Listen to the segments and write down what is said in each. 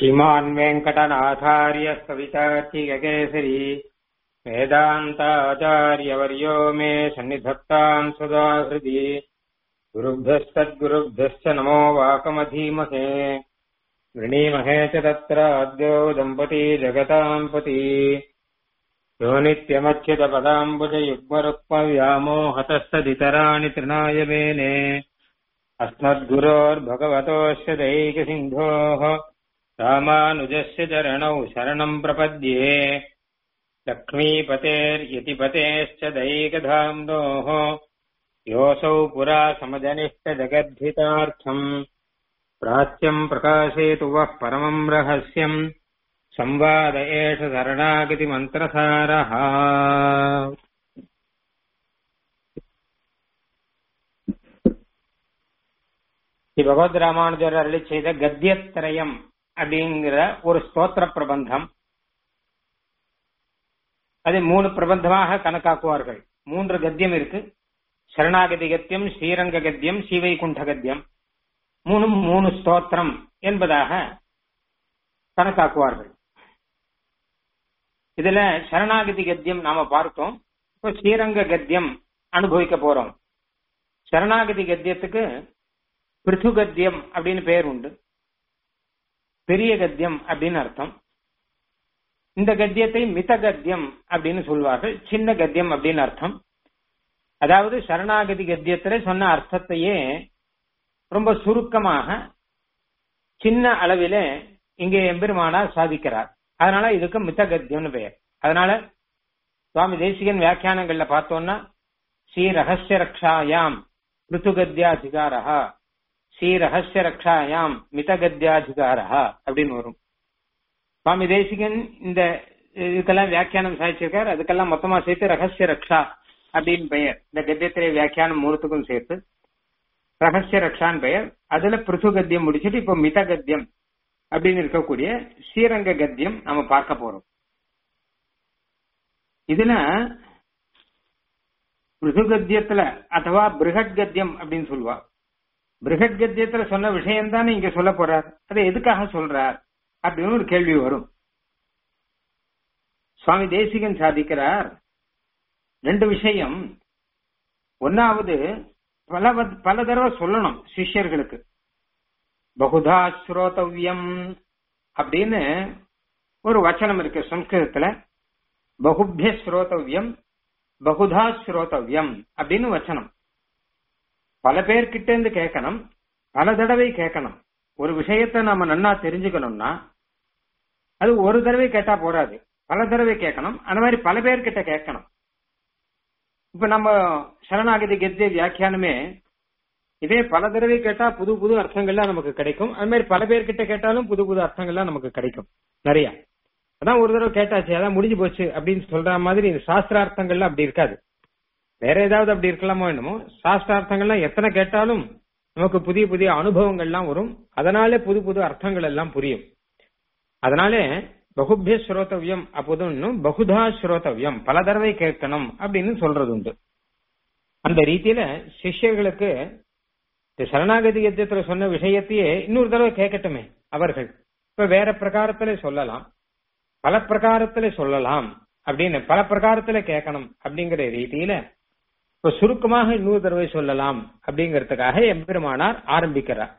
श्रीमान् वेङ्कटनाथार्य कवितार्थिककेसरी वेदान्ताचार्यवर्यो मे सन्निधत्ताम् सदा हृदि गुरुभ्यस्तद्गुरुभ्यश्च नमो वाकमधीमहे वृणीमहे च तत्र अद्यो दम्पती जगताम् पति यो नित्यमच्युतपदाम्बुजयुग्मरुक्मव्यामोहतस्तदितराणि तृणाय मेने अस्मद्गुरोर्भगवतोऽस्य दैकसिन्धोः रामानुजस्य चरणौ शरणम् प्रपद्ये लक्ष्मीपतेर्यतिपतेश्च दैकधाम्नोः योऽसौ पुरा समजनिष्टजगद्धितार्थम् प्राच्यम् प्रकाशयतु वः परमम् रहस्यम् संवाद एष शरणागतिमन्त्रसारः ஸ்ரீ பகவத் ராமானுஜர் அருளி செய்த கத்தியத்திரயம் அப்படிங்கிற ஒரு ஸ்தோத்திர பிரபந்தம் அதை மூணு பிரபந்தமாக கணக்காக்குவார்கள் மூன்று கத்தியம் இருக்கு சரணாகதி கத்தியம் ஸ்ரீரங்க கத்தியம் ஸ்ரீவைகுண்ட கத்தியம் மூணு மூணு ஸ்தோத்திரம் என்பதாக கணக்காக்குவார்கள் இதுல சரணாகதி கத்தியம் நாம பார்த்தோம் இப்போ ஸ்ரீரங்க கத்தியம் அனுபவிக்க போறோம் சரணாகதி கத்தியத்துக்கு பிருத்து கத்தியம் அப்படின்னு பெயர் உண்டு பெரிய கத்தியம் அப்படின்னு அர்த்தம் இந்த கத்தியத்தை மித கத்தியம் அப்படின்னு சொல்வார்கள் சின்ன கத்தியம் அப்படின்னு அர்த்தம் அதாவது சரணாகதி கத்தியத்துல சொன்ன அர்த்தத்தையே ரொம்ப சுருக்கமாக சின்ன அளவில இங்கே எம்பெருமானார் சாதிக்கிறார் அதனால இதுக்கு மித்த கத்தியம்னு பெயர் அதனால சுவாமி தேசிகன் வியாக்கியானங்கள்ல பார்த்தோம்னா ஸ்ரீ ரகசிய ரக்ஷாயாம் ருத்துகத்தியாதிகாரா ஸ்ரீ ரகசிய ரக்ஷாயாம் மிதகத்தியாதிகாரா அப்படின்னு வரும் சுவாமி தேசிகன் இந்த இதுக்கெல்லாம் வியாக்கியானம் சாதிச்சிருக்கார் அதுக்கெல்லாம் மொத்தமா சேர்த்து ரகசிய ரக்ஷா அப்படின்னு பெயர் இந்த கத்தியத்திலே வியாக்கியானம் மூலத்துக்கும் சேர்த்து ரகசிய ரக்ஷான் பெயர் அதுல பிருத்து கத்தியம் முடிச்சுட்டு இப்ப மித கத்தியம் அப்படின்னு இருக்கக்கூடிய ஸ்ரீரங்க கத்தியம் நம்ம பார்க்க போறோம் இதுல பிருது கத்தியத்துல அதுவா பிருகட் கத்தியம் அப்படின்னு சொல்லுவா பிருகட் கத்தியத்துல சொன்ன விஷயம் தானே இங்க சொல்ல போறார் அதை எதுக்காக சொல்றார் அப்படின்னு ஒரு கேள்வி வரும் சுவாமி தேசிகன் சாதிக்கிறார் ரெண்டு விஷயம் ஒன்னாவது பல பல தடவை சொல்லணும் சிஷ்யர்களுக்கு பகுதா ஸ்ரோதவ்யம் அப்படின்னு ஒரு வச்சனம் இருக்கு சம்ஸ்கிருதத்துல பகுபிய ஸ்ரோதவ்யம் பகுதா ஸ்ரோதவ்யம் அப்படின்னு வச்சனம் பல பேர்கிட்ட இருந்து கேட்கணும் பல தடவை கேட்கணும் ஒரு விஷயத்த நம்ம நன்னா தெரிஞ்சுக்கணும்னா அது ஒரு தடவை கேட்டா போறாது பல தடவை கேட்கணும் அந்த மாதிரி பல பேர்கிட்ட கேட்கணும் இப்ப நம்ம சரணாகதி கெத்திய வியாக்கியானமே இதே பல தடவை கேட்டா புது புது அர்த்தங்கள்லாம் நமக்கு கிடைக்கும் அது மாதிரி பல பேர்கிட்ட கேட்டாலும் புது புது அர்த்தங்கள்லாம் நமக்கு கிடைக்கும் நிறைய அதான் ஒரு தடவை கேட்டாச்சு அதான் முடிஞ்சு போச்சு அப்படின்னு சொல்ற மாதிரி சாஸ்திரார்த்தங்கள்லாம் அப்படி இருக்காது வேற ஏதாவது அப்படி இருக்கலாமோ என்னமோ சாஸ்திரார்த்தங்கள்லாம் எத்தனை கேட்டாலும் நமக்கு புதிய புதிய அனுபவங்கள்லாம் வரும் அதனாலே புது புது அர்த்தங்கள் எல்லாம் புரியும் அதனால பகுபிய ஸ்ரோதவியம் அப்போதும் பகுதா ஸ்ரோதவியம் பல தடவை கேட்கணும் அப்படின்னு சொல்றது உண்டு அந்த ரீதியில சிஷ்யர்களுக்கு சரணாகதி யத்தியத்துல சொன்ன விஷயத்தையே இன்னொரு தடவை கேட்கட்டுமே அவர்கள் இப்ப வேற பிரகாரத்துல சொல்லலாம் பல பிரகாரத்துல சொல்லலாம் அப்படின்னு பல பிரகாரத்துல கேட்கணும் அப்படிங்கிற ரீதியில இப்ப சுருக்கமாக இன்னொரு தடவை சொல்லலாம் அப்படிங்கறதுக்காக எம்பெருமானார் ஆரம்பிக்கிறார்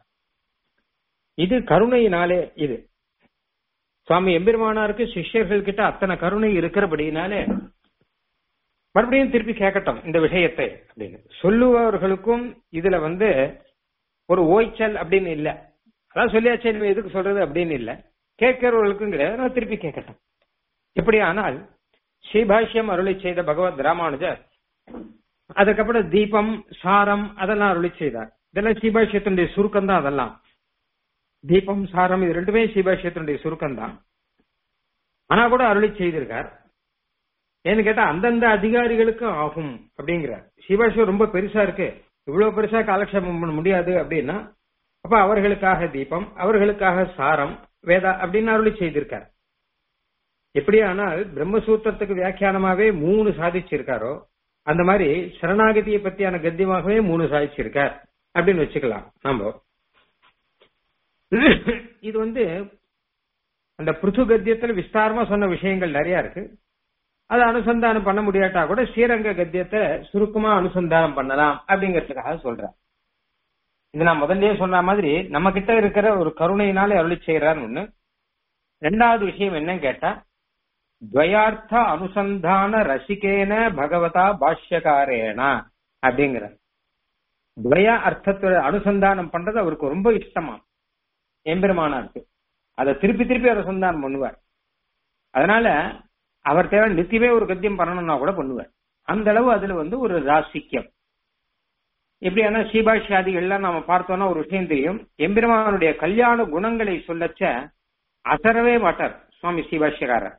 இது கருணையினாலே இது சுவாமி எம்பெருமானாருக்கு சிஷ்யர்கள் கிட்ட அத்தனை கருணை இருக்கிறபடினாலே மறுபடியும் திருப்பி கேட்கட்டும் இந்த விஷயத்தை அப்படின்னு சொல்லுபவர்களுக்கும் இதுல வந்து ஒரு ஓய்ச்சல் அப்படின்னு இல்ல அதான் சொல்லியாச்சு நீங்க எதுக்கு சொல்றது அப்படின்னு இல்ல கேட்கிறவர்களுக்கும் கிடையாது திருப்பி கேட்கட்டும் எப்படி ஆனால் ஸ்ரீபாஷ்யம் அருளி செய்த பகவத் ராமானுஜர் அதுக்கப்புறம் தீபம் சாரம் அதெல்லாம் அருளி செய்தார் இதெல்லாம் ஸ்ரீபாஷ்யத்தினுடைய சுருக்கம் தான் அதெல்லாம் தீபம் சாரம் இது ரெண்டுமே ஸ்ரீபாஷ்யத்தினுடைய சுருக்கம் தான் ஆனா கூட அருளி செய்திருக்கார் ஏன்னு கேட்டா அந்தந்த அதிகாரிகளுக்கு ஆகும் அப்படிங்கிறார் சிவாஷ்யம் ரொம்ப பெருசா இருக்கு இவ்வளவு பெருசா காலக்ஷேபம் பண்ண முடியாது அப்படின்னா அப்ப அவர்களுக்காக தீபம் அவர்களுக்காக சாரம் வேதா அப்படின்னு அருளி செய்திருக்கார் எப்படியானால் பிரம்மசூத்திரத்துக்கு வியாக்கியானமாவே மூணு சாதிச்சிருக்காரோ அந்த மாதிரி சரணாகதியை பத்தியான கத்தியமாகவே மூணு சாதிச்சிருக்கார் அப்படின்னு வச்சுக்கலாம் நாம இது வந்து அந்த பிருத்து கத்தியத்துல விஸ்தாரமா சொன்ன விஷயங்கள் நிறைய இருக்கு அதை அனுசந்தானம் பண்ண முடியாட்டா கூட ஸ்ரீரங்க கத்தியத்தை சுருக்கமா அனுசந்தானம் பண்ணலாம் அப்படிங்கறதுக்காக சொல்றேன் இது நான் முதல்லயே சொன்ன மாதிரி நம்ம கிட்ட இருக்கிற ஒரு கருணையினால அருளி செய்யறான்னு ஒண்ணு ரெண்டாவது விஷயம் என்னன்னு கேட்டா துவயார்த்த அனுசந்தான ரசிகேன பகவதா பாஷ்யகாரேன அப்படிங்கிற துவய அர்த்தத்தோட அனுசந்தானம் பண்றது அவருக்கு ரொம்ப இஷ்டமா எம்பெருமானாருக்கு அதை திருப்பி திருப்பி அனுசந்தானம் பண்ணுவார் அதனால அவர் தேவை நித்தியமே ஒரு கத்தியம் பண்ணணும்னா கூட பண்ணுவார் அந்த அளவு அதுல வந்து ஒரு ராசிக்கியம் எப்படியானா ஸ்ரீபாஷ்யாதிகள்லாம் நாம பார்த்தோம்னா ஒரு விஷயம் தெரியும் எம்பெருமானுடைய கல்யாண குணங்களை சொல்லச்ச அசரவே மாட்டார் சுவாமி ஸ்ரீபாஷ்யக்காரர்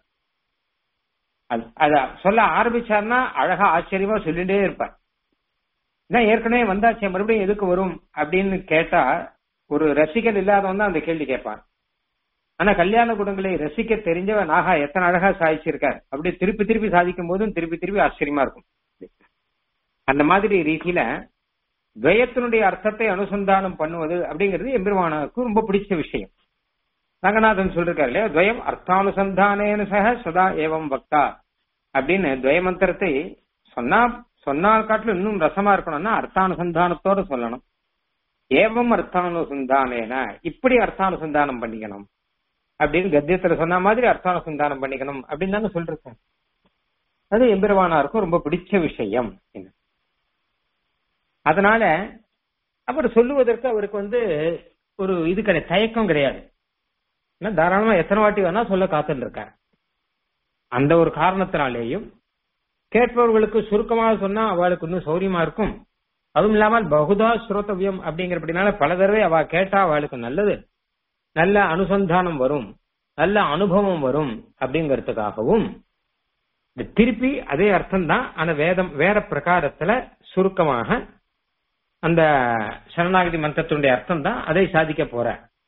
அத சொல்ல ஆரம்பிச்சார்னா அழகா ஆச்சரியமா சொல்லிட்டே இருப்பார் ஏன்னா ஏற்கனவே வந்தாச்சே மறுபடியும் எதுக்கு வரும் அப்படின்னு கேட்டா ஒரு ரசிகன் இல்லாதவன் தான் அந்த கேள்வி கேட்பான் ஆனா கல்யாண குணங்களை ரசிக்க தெரிஞ்சவன் ஆகா எத்தனை அழகா சாதிச்சிருக்கார் அப்படி திருப்பி திருப்பி சாதிக்கும் போதும் திருப்பி திருப்பி ஆச்சரியமா இருக்கும் அந்த மாதிரி ரீதியில துவயத்தினுடைய அர்த்தத்தை அனுசந்தானம் பண்ணுவது அப்படிங்கிறது எம்பெருமானுக்கு ரொம்ப பிடிச்ச விஷயம் ரங்கநாதன் சொல்லிருக்காரு இல்லையா துவயம் அர்த்தானுசந்தானேன சக சதா ஏவம் பக்தா அப்படின்னு துவய மந்திரத்தை சொன்னா சொன்னால் காட்டிலும் இன்னும் ரசமா இருக்கணும்னா அர்த்தானுசந்தானத்தோட சொல்லணும் ஏவம் அர்த்தானுசந்தானேன இப்படி அர்த்தானுசந்தானம் பண்ணிக்கணும் அப்படின்னு கத்தியத்துல சொன்ன மாதிரி அர்த்தானுசந்தானம் பண்ணிக்கணும் அப்படின்னு தானே சொல்லிருக்காரு அது எம்பெருமானாருக்கும் ரொம்ப பிடிச்ச விஷயம் அதனால அவர் சொல்லுவதற்கு அவருக்கு வந்து ஒரு இது கிடையாது தயக்கம் கிடையாது தாராளமா எத்தனை வாட்டி வேணா சொல்ல காத்துட்டு இருக்கார் அந்த ஒரு காரணத்தினாலேயும் கேட்பவர்களுக்கு சுருக்கமாக சொன்னா அவளுக்கு இன்னும் சௌரியமா இருக்கும் அதுவும் இல்லாமல் பகுதா ஸ்ரோதவியம் அப்படிங்கிறபடினால பல தடவை அவ கேட்டா அவளுக்கு நல்லது நல்ல அனுசந்தானம் வரும் நல்ல அனுபவம் வரும் அப்படிங்கறதுக்காகவும் திருப்பி அதே அர்த்தம் தான் ஆனா வேதம் வேற பிரகாரத்துல சுருக்கமாக அந்த சரணாகதி மந்திரத்தினுடைய அர்த்தம் தான் அதை சாதிக்க போற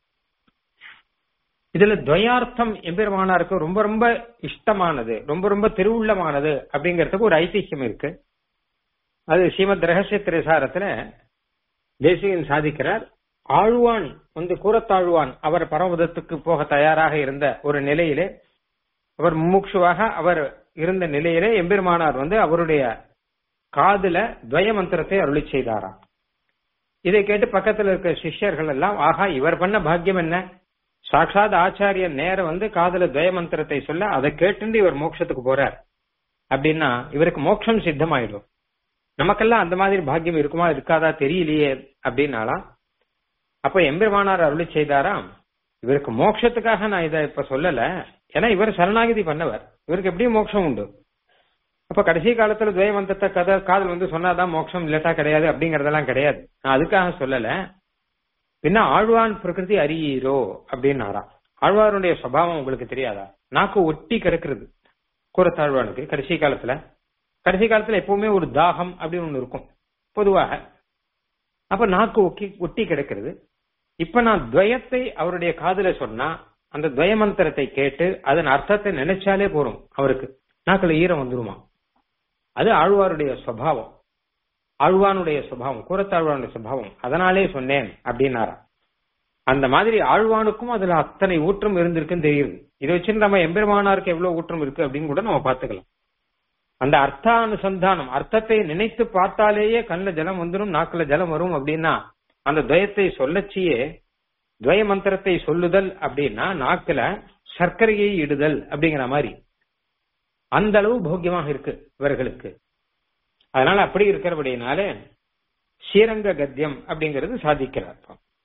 இதுல துவயார்த்தம் எம்பெருமானாருக்கு ரொம்ப ரொம்ப இஷ்டமானது ரொம்ப ரொம்ப திருவுள்ளமானது அப்படிங்கறதுக்கு ஒரு ஐதிஹ்யம் இருக்கு அது ஸ்ரீமத் ரகசிய திரைசாரத்துல தேசிகன் சாதிக்கிறார் ஆழ்வான் வந்து கூறத்தாழ்வான் அவர் பரமபதத்துக்கு போக தயாராக இருந்த ஒரு நிலையிலே அவர் முமுட்சுவாக அவர் இருந்த நிலையிலே எம்பெருமானார் வந்து அவருடைய காதுல துவய மந்திரத்தை அருளி செய்தாராம் இதை கேட்டு பக்கத்துல இருக்க சிஷ்யர்கள் எல்லாம் ஆஹா இவர் பண்ண பாக்கியம் என்ன சாட்சாத் ஆச்சாரியன் நேரம் வந்து காதல துவய மந்திரத்தை சொல்ல அதை கேட்டு இவர் மோட்சத்துக்கு போறார் அப்படின்னா இவருக்கு மோட்சம் சித்தமாயிடும் நமக்கெல்லாம் அந்த மாதிரி பாக்கியம் இருக்குமா இருக்காதா தெரியலையே அப்படின்னாலாம் அப்ப எம்பெருமானார் அருளி செய்தாராம் இவருக்கு மோட்சத்துக்காக நான் இதை இப்ப சொல்லல ஏன்னா இவர் சரணாகதி பண்ணவர் இவருக்கு எப்படியும் மோட்சம் உண்டு அப்ப கடைசி காலத்துல துவய மந்திரத்தை கதை காதல் வந்து சொன்னாதான் மோட்சம் இல்லட்டா கிடையாது அப்படிங்கறதெல்லாம் கிடையாது நான் அதுக்காக சொல்லல பின்ன ஆழ்வான் பிரகிருதி அறியீரோ அப்படின்னாராம் ஆழ்வாருடைய சுபாவம் உங்களுக்கு தெரியாதா நாக்கு ஒட்டி கிடக்கிறது கூறத்தாழ்வானுக்கு கடைசி காலத்துல கடைசி காலத்துல எப்பவுமே ஒரு தாகம் அப்படின்னு ஒண்ணு இருக்கும் பொதுவாக அப்ப நாக்கு ஒக்கி ஒட்டி கிடக்கிறது இப்ப நான் துவயத்தை அவருடைய காதுல சொன்னா அந்த துவய மந்திரத்தை கேட்டு அதன் அர்த்தத்தை நினைச்சாலே போறோம் அவருக்கு நாக்குல ஈரம் வந்துருமா அது ஆழ்வாருடைய சுவாவம் ஆழ்வானுடைய சுபாவம் கூறத்தாழ்வானுடைய சுபாவம் அதனாலே சொன்னேன் அப்படின்னாரா அந்த மாதிரி ஆழ்வானுக்கும் அதுல அத்தனை ஊற்றம் இருந்திருக்குன்னு தெரியுது இதை வச்சு நம்ம எம்பெருமானாருக்கு எவ்வளவு ஊற்றம் இருக்கு அப்படின்னு கூட நம்ம பாத்துக்கலாம் அந்த அர்த்தானுசந்தானம் அர்த்தத்தை நினைத்து பார்த்தாலேயே கண்ணுல ஜலம் வந்துடும் நாக்குல ஜலம் வரும் அப்படின்னா அந்த துவயத்தை சொல்லச்சியே துவய மந்திரத்தை சொல்லுதல் அப்படின்னா நாக்குல சர்க்கரையை இடுதல் அப்படிங்கிற மாதிரி அந்த அளவு போக்கியமாக இருக்கு இவர்களுக்கு அதனால அப்படி இருக்கிறபடினால ஸ்ரீரங்க கத்தியம் அப்படிங்கிறது சாதிக்கிறார்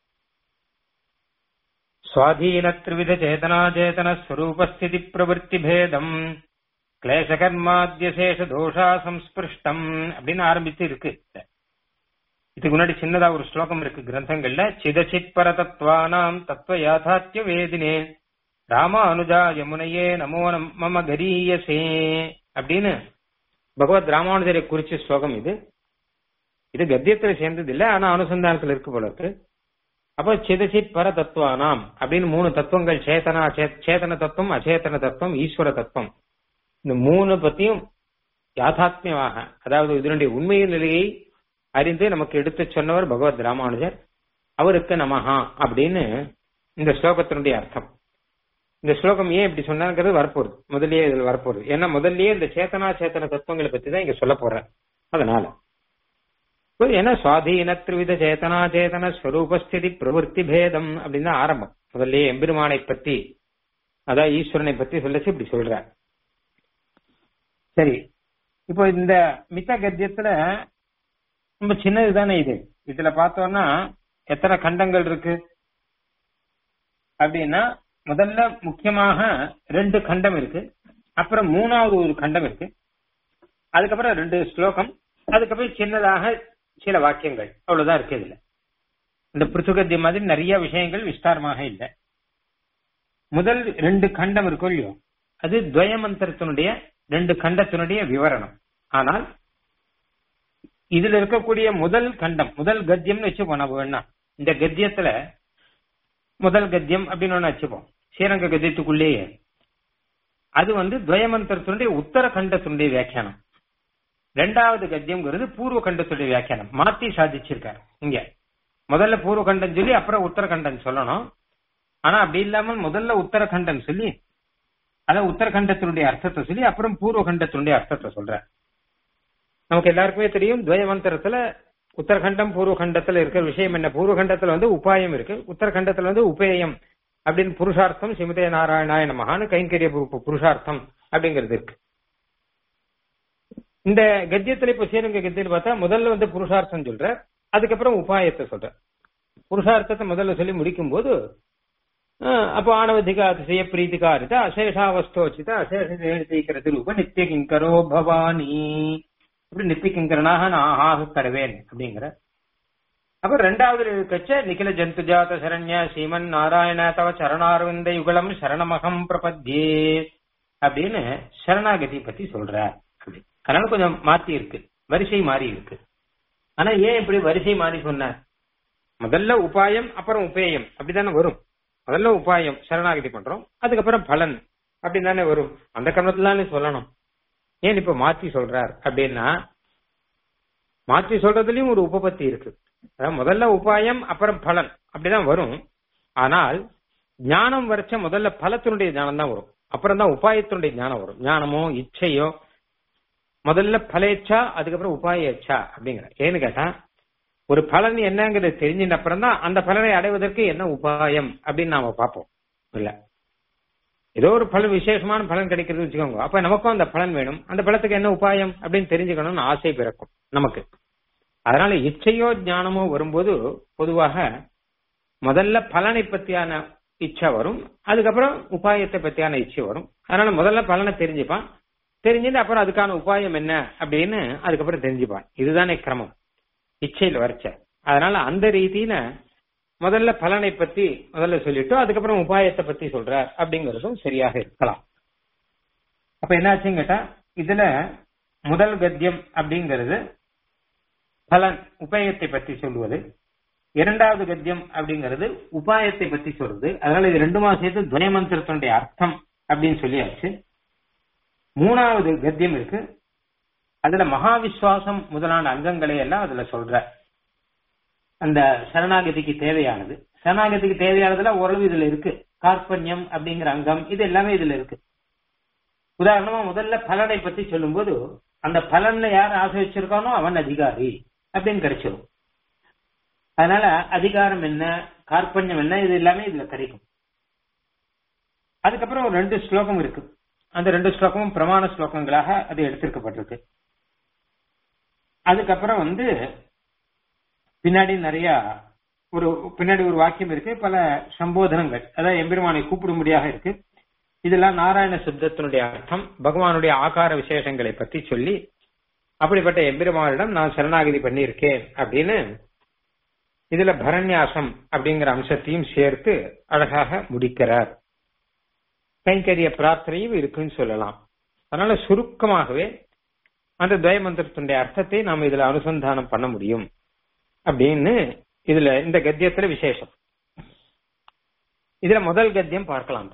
சுவாதீன திரிவித சேதனா சேதன ஸ்வரூபஸ்திதி பிரவருத்தி பேதம் கிளேசகர்மாத்தியசேஷ தோஷா சம்ஸ்பிருஷ்டம் அப்படின்னு ஆரம்பித்து இருக்கு இதுக்கு முன்னாடி சின்னதா ஒரு ஸ்லோகம் இருக்கு கிரந்தங்கள்ல சிதச்சித் பரதத்வானாம் தத்துவ யாதாத்திய வேதினே ராமானுஜா யமுனையே நமோ மம கரீயசே அப்படின்னு பகவத் ராமானுஜரை குறிச்ச ஸ்லோகம் இது இது கத்தியத்துல சேர்ந்தது இல்ல ஆனா அனுசந்தானத்துல இருக்கு போல இருக்கு அப்ப சிதச்சித் பர தத்துவானாம் அப்படின்னு மூணு தத்துவங்கள் சேதனா சேதன தத்துவம் அச்சேதன தத்துவம் ஈஸ்வர தத்துவம் இந்த மூணு பத்தியும் யாதாத்மியமாக அதாவது இதனுடைய உண்மையின் நிலையை அறிந்து நமக்கு எடுத்து சொன்னவர் பகவத் ராமானுஜர் அவருக்கு நமஹா அப்படின்னு இந்த ஸ்லோகத்தினுடைய அர்த்தம் இந்த ஸ்லோகம் ஏன் இப்படி சொன்னாங்கிறது வரப்போகுது முதல்லயே இதுல வரப்போகுது ஏன்னா முதல்லயே இந்த சேத்தனா சேத்தன தத்துவங்களை பத்தி தான் இங்க சொல்ல போறேன் அதனால ஏன்னா சுவாதீன திரிவித சேத்தனா சேதன ஸ்வரூபஸ்திதி பிரவருத்தி பேதம் அப்படின்னு தான் ஆரம்பம் முதல்லயே எம்பெருமானை பத்தி அதான் ஈஸ்வரனை பத்தி சொல்லச்சு இப்படி சொல்ற சரி இப்போ இந்த மித்த கத்தியத்துல ரொம்ப சின்னது தானே இது இதுல பார்த்தோம்னா எத்தனை கண்டங்கள் இருக்கு அப்படின்னா முதல்ல முக்கியமாக ரெண்டு கண்டம் இருக்கு அப்புறம் மூணாவது ஒரு கண்டம் இருக்கு அதுக்கப்புறம் ரெண்டு ஸ்லோகம் அதுக்கப்புறம் சின்னதாக சில வாக்கியங்கள் அவ்வளவுதான் இருக்கு இதுல இந்த பிருத்துகத்திய மாதிரி நிறைய விஷயங்கள் விஸ்தாரமாக இல்லை முதல் ரெண்டு கண்டம் இருக்கும் இல்லையோ அது துவயமந்திரத்தினுடைய ரெண்டு கண்டத்தினுடைய விவரணம் ஆனால் இதுல இருக்கக்கூடிய முதல் கண்டம் முதல் கத்தியம்னு வச்சுப்போம் நம்ம வேணா இந்த கத்தியத்துல முதல் கத்தியம் அப்படின்னு ஒண்ணு வச்சுப்போம் ஸ்ரீரங்க கத்தியத்துக்குள்ளேயே அது வந்து துவயமந்திரத்தினுடைய உத்தர கண்டத்தினுடைய வியாக்கியானம் ரெண்டாவது கத்தியம்ங்கிறது பூர்வ கண்டத்துடைய வியாக்கியானம் மாத்தி சாதிச்சிருக்காரு இங்க முதல்ல பூர்வ கண்டம் சொல்லி அப்புறம் உத்தரகண்டம் சொல்லணும் ஆனா அப்படி இல்லாம முதல்ல உத்தரகண்டம் சொல்லி அதான் உத்தரகண்டத்தினுடைய அர்த்தத்தை சொல்லி அப்புறம் பூர்வ கண்டத்தினுடைய அர்த்தத்தை சொல்ற நமக்கு எல்லாருக்குமே தெரியும் துவயமந்திரத்துல உத்தரகண்டம் பூர்வகண்டத்துல இருக்கிற விஷயம் என்ன பூர்வகண்டத்துல வந்து உபாயம் இருக்கு உத்தரகண்டத்துல வந்து உபேயம் அப்படின்னு புருஷார்த்தம் சிமதே நாராயணாய நமகான்னு கைங்கரிய புருஷார்த்தம் அப்படிங்கிறது இருக்கு இந்த கத்தியத்துல இப்ப ஸ்ரீரங்க கத்தியில் பார்த்தா முதல்ல வந்து புருஷார்த்தம் சொல்ற அதுக்கப்புறம் உபாயத்தை சொல்ற புருஷார்த்தத்தை முதல்ல சொல்லி முடிக்கும் போது அப்போ ஆணவதிகா அதிசய பிரீத்திகாரித அசேஷாவஸ்தோச்சித அசேஷீக்கிற ரூப நித்திய கிங்கரோ பவானி இப்படி நித்திய கிங்கரனாக நான் ஆக கடவேன் அப்படிங்கிற அப்புறம் ரெண்டாவது கச்ச நிகில ஜந்து ஜாத சரண்ய ஸ்ரீமன் நாராயண தவ சரணாரவிந்த யுகலம் சரணமகம் பிரபத்யே அப்படின்னு சரணாகதி பத்தி சொல்ற அப்படி அதனால கொஞ்சம் மாத்தி இருக்கு வரிசை மாறி இருக்கு ஆனா ஏன் இப்படி வரிசை மாறி சொன்ன முதல்ல உபாயம் அப்புறம் உபேயம் அப்படித்தானே வரும் முதல்ல உபாயம் சரணாகதி பண்றோம் அதுக்கப்புறம் பலன் அப்படின்னு தானே வரும் அந்த கர்மத்துல சொல்லணும் ஏன் இப்ப மாத்தி சொல்றார் அப்படின்னா மாத்தி சொல்றதுலயும் ஒரு உபபத்தி இருக்கு அதாவது முதல்ல உபாயம் அப்புறம் பலன் அப்படிதான் வரும் ஆனால் ஞானம் வரைச்ச முதல்ல பலத்தினுடைய ஞானம் தான் வரும் அப்புறம் தான் உபாயத்தினுடைய ஞானம் வரும் ஞானமோ இச்சையோ முதல்ல பலேச்சா அதுக்கப்புறம் உபாயச்சா அப்படிங்கிற ஏன்னு கேட்டா ஒரு பலன் என்னங்கிறது தெரிஞ்சின அப்புறம் தான் அந்த பலனை அடைவதற்கு என்ன உபாயம் அப்படின்னு நாம பார்ப்போம் இல்ல ஏதோ ஒரு பலன் விசேஷமான பலன் கிடைக்கிறது வச்சுக்கோங்க அப்ப நமக்கும் அந்த பலன் வேணும் அந்த பலத்துக்கு என்ன உபாயம் அப்படின்னு தெரிஞ்சுக்கணும்னு ஆசை பிறக்கும் நமக்கு அதனால இச்சையோ ஞானமோ வரும்போது பொதுவாக முதல்ல பலனை பத்தியான இச்சை வரும் அதுக்கப்புறம் உபாயத்தை பத்தியான இச்சை வரும் அதனால முதல்ல பலனை தெரிஞ்சுப்பான் தெரிஞ்சுட்டு அப்புறம் அதுக்கான உபாயம் என்ன அப்படின்னு அதுக்கப்புறம் தெரிஞ்சுப்பான் இதுதானே கிரமம் இச்சையில் வரைச்ச அதனால அந்த ரீதியில முதல்ல பலனை பத்தி முதல்ல சொல்லிட்டு அதுக்கப்புறம் உபாயத்தை பத்தி சொல்றார் அப்படிங்கறதும் சரியாக இருக்கலாம் அப்ப என்னாச்சுன்னு கேட்டா இதுல முதல் கத்தியம் அப்படிங்கிறது பலன் உபாயத்தை பத்தி சொல்லுவது இரண்டாவது கத்தியம் அப்படிங்கிறது உபாயத்தை பத்தி சொல்றது அதனால இது ரெண்டுமா சேர்த்து துவயமந்திரத்தினுடைய அர்த்தம் அப்படின்னு சொல்லியாச்சு மூணாவது கத்தியம் இருக்கு அதுல மகாவிஸ்வாசம் முதலான அங்கங்களை எல்லாம் அதுல சொல்ற அந்த சரணாகதிக்கு தேவையானது சரணாகதிக்கு தேவையானதுல ஓரளவு இதுல இருக்கு கார்பண்யம் அப்படிங்கிற அங்கம் இது எல்லாமே இதுல இருக்கு உதாரணமா முதல்ல பலனை பத்தி சொல்லும்போது அந்த பலன்ல யார் ஆசை வச்சிருக்கானோ அவன் அதிகாரி அப்படின்னு கிடைச்சிடும் அதனால அதிகாரம் என்ன கார்பண்யம் என்ன இது எல்லாமே இதுல கிடைக்கும் அதுக்கப்புறம் ஒரு ரெண்டு ஸ்லோகம் இருக்கு அந்த ரெண்டு ஸ்லோகமும் பிரமாண ஸ்லோகங்களாக அது எடுத்திருக்கப்பட்டிருக்கு அதுக்கப்புறம் வந்து பின்னாடி நிறைய ஒரு பின்னாடி ஒரு வாக்கியம் இருக்கு பல சம்போதனங்கள் அதாவது எம்பெருமானை கூப்பிடும்படியாக இருக்கு இதெல்லாம் நாராயண சித்தத்தினுடைய அர்த்தம் பகவானுடைய ஆகார விசேஷங்களை பற்றி சொல்லி அப்படிப்பட்ட எம்பெருமானிடம் நான் சரணாகதி பண்ணியிருக்கேன் அப்படின்னு இதுல பரண்யாசம் அப்படிங்கிற அம்சத்தையும் சேர்த்து அழகாக முடிக்கிறார் கைங்கரிய பிரார்த்தனையும் இருக்குன்னு சொல்லலாம் அதனால சுருக்கமாகவே அந்த துவயமந்திரத்தினுடைய அர்த்தத்தை நாம் இதுல அனுசந்தானம் பண்ண முடியும் அப்படின்னு இதுல இந்த கத்தியத்துல விசேஷம் இதுல முதல் கத்தியம் பார்க்கலாம்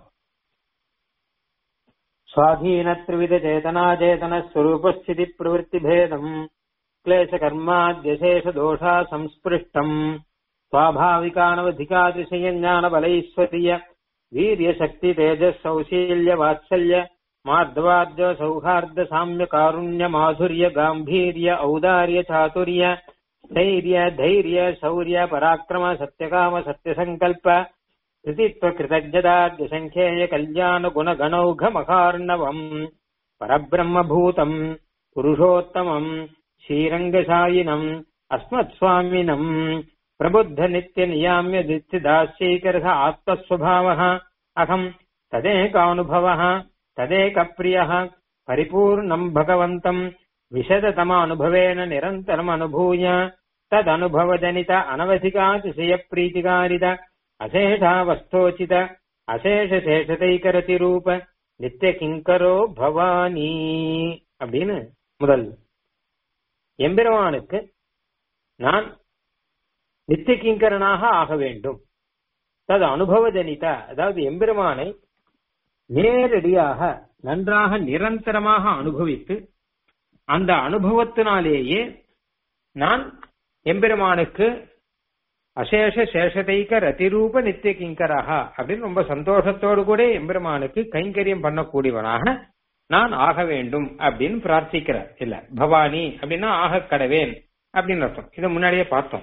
சுவாதீன திரிவித சேதனா சேதன ஸ்வரூபஸ்திதி பிரவருத்தி பேதம் கிளேச கர்மாத்யசேஷ தோஷா சம்ஸ்பிருஷ்டம் சுவாபாவிகானவதிகாதிசய ஞான பலைஸ்வரிய வீரிய சக்தி தேஜஸ் சௌசீல்ய வாத்சல்ய மார்தவார்ஜ சௌஹார்த சாமிய காருண்ய மாதுரிய காம்பீரிய ஔதாரிய சாதுரிய தைரிய தைரிய சௌரிய பராக்கிரம சத்யகாம சத்யசங்கல்ப கிருதித்வ கிருதஜதாத்ய சங்கேய கல்யாண குண கணௌக மகார்ணவம் பரபிரம்மபூதம் புருஷோத்தமம் ஸ்ரீரங்கசாயினம் அஸ்மத்ஸ்வாமினம் பிரபுத்த நித்திய நியாமிய தித்திதாஸ்யைகரச ஆத்மஸ்வபாவः அகம் ததேகானுபவः तदेकप्रियः परिपूर्णम् भगवन्तम् विशदतमानुभवेन निरन्तरम् अनुभूय तदनुभवजनित अनवधिकातिशयप्रीतिकारित अशेषावस्थोचित அசேஷசேஷதைகரதிரூப நித்திய கிங்கரோ பவானி அப்படின்னு முதல் எம்பெருமானுக்கு நான் நித்திய கிங்கரனாக ஆக வேண்டும் தது அனுபவஜனித அதாவது எம்பெருமானை நேரடியாக நன்றாக நிரந்தரமாக அனுபவித்து அந்த அனுபவத்தினாலேயே நான் எம்பெருமானுக்கு அசேஷ சேஷதைக்க ரதிரூப நித்திய கிங்கராக அப்படின்னு ரொம்ப சந்தோஷத்தோடு கூட எம்பெருமானுக்கு கைங்கரியம் பண்ணக்கூடியவனாக நான் ஆக வேண்டும் அப்படின்னு பிரார்த்திக்கிறார் இல்ல பவானி அப்படின்னா ஆக கடவேன் அப்படின்னு அர்த்தம் இதை முன்னாடியே பார்த்தோம்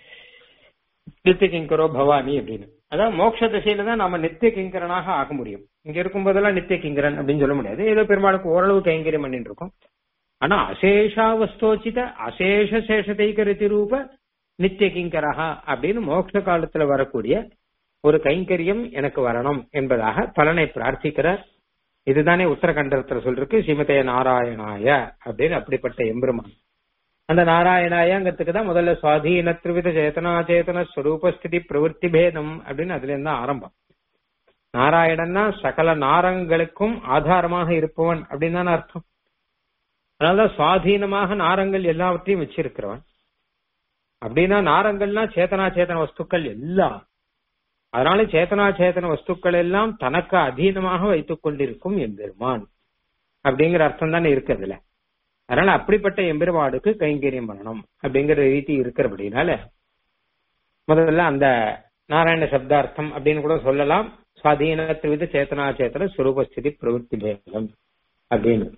நித்திய கிங்கரோ பவானி அப்படின்னு அதான் மோட்ச திசையில தான் நாம நித்திய கிங்கரனாக ஆக முடியும் இங்க இருக்கும் போதெல்லாம் நித்திய கிங்கரன் அப்படின்னு சொல்ல முடியாது ஏதோ பெருமாளுக்கு ஓரளவு கைங்கரியம் பண்ணிட்டு இருக்கோம் ஆனா அசேஷாவஸ்தோச்சித அசேஷ சேஷதைகரதி ரூப நித்திய கிங்கரஹா அப்படின்னு மோட்ச காலத்துல வரக்கூடிய ஒரு கைங்கரியம் எனக்கு வரணும் என்பதாக பலனை பிரார்த்திக்கிறார் இதுதானே உத்தரகண்டத்துல சொல்றதுக்கு ஸ்ரீமதே நாராயணாய அப்படின்னு அப்படிப்பட்ட எம்பெருமான் அந்த நாராயணாயங்கிறதுக்கு தான் முதல்ல சுவாதீன திரிவித சேதனா சேதன ஸ்வரூபஸ்திதி பிரவருத்தி பேதம் அப்படின்னு அதுல இருந்தா ஆரம்பம் நாராயணன்னா சகல நாரங்களுக்கும் ஆதாரமாக இருப்பவன் அப்படின்னு தானே அர்த்தம் அதனாலதான் சுவாதீனமாக நாரங்கள் எல்லாவற்றையும் வச்சிருக்கிறவன் அப்படின்னா நாரங்கள்னா சேத்தனா சேத்தன வஸ்துக்கள் எல்லாம் அதனால சேத்தனா சேத்தன வஸ்துக்கள் எல்லாம் தனக்கு அதீனமாக வைத்துக் கொண்டிருக்கும் எம்பெருமான் அப்படிங்கிற அர்த்தம் தானே இருக்கு அதுல அதனால அப்படிப்பட்ட எம்பெருமானுக்கு கைங்கரியம் பண்ணணும் அப்படிங்கிற ரீதி இருக்கிறபடினால முதல்ல அந்த நாராயண சப்தார்த்தம் அப்படின்னு கூட சொல்லலாம் சுவாதீன திரிவித சேத்தனா சேத்தன சுரூபஸ்திதி பிரவருத்தி பேதம் அப்படின்னு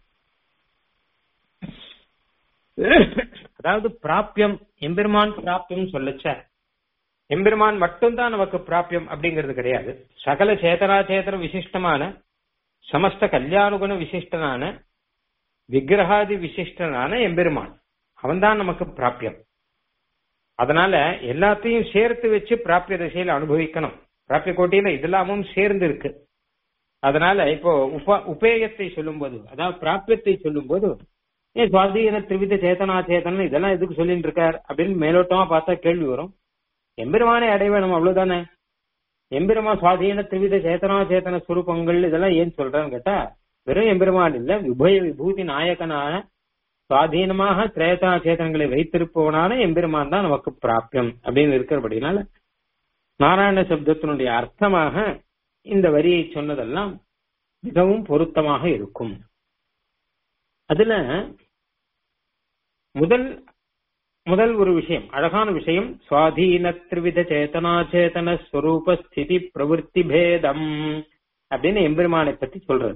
அதாவது பிராப்பியம் எம்பெருமான் பிராப்பியம் சொல்லச்ச எம்பெருமான் மட்டும்தான் நமக்கு பிராப்பியம் அப்படிங்கிறது கிடையாது சகல சேதனா சேதன விசிஷ்டமான சமஸ்த கல்யாணுகுண விசிஷ்டனான விக்கிரகாதி விசிஷ்டனான எம்பெருமான் அவன்தான் நமக்கு பிராப்பியம் அதனால எல்லாத்தையும் சேர்த்து வச்சு பிராப்பிய திசையில அனுபவிக்கணும் பிராப்பிய கோட்டியில இதெல்லாமும் சேர்ந்து இருக்கு அதனால இப்போ உப உபேயத்தை சொல்லும்போது அதாவது பிராப்பியத்தை சொல்லும்போது ஏன் சுவாதீன திரிவித சேதனா சேதனம் இதெல்லாம் எதுக்கு சொல்லிட்டு இருக்கார் அப்படின்னு மேலோட்டமா பார்த்தா கேள்வி வரும் எம்பெருமானை அடைய வேணும் அவ்வளவுதானே எம்பெருமா சுவாதீன திரிவித சேதனா சேதன சுரூபங்கள் இதெல்லாம் ஏன் சொல்றான்னு கேட்டா வெறும் எம்பெருமான் இல்ல உபய விபூதி நாயகனான சுவாதீனமாக திரேதா சேதனங்களை வைத்திருப்பவனான எம்பெருமான் தான் நமக்கு பிராப்பியம் அப்படின்னு இருக்கிறபடினால நாராயண சப்தத்தினுடைய அர்த்தமாக இந்த வரியை சொன்னதெல்லாம் மிகவும் பொருத்தமாக இருக்கும் அதுல முதல் முதல் ஒரு விஷயம் அழகான விஷயம் சுவாதீன திரிவித சேதனா சேதன ஸ்வரூப ஸ்திதி பிரவருத்தி பேதம் அப்படின்னு எம்பெருமானை பத்தி சொல்றது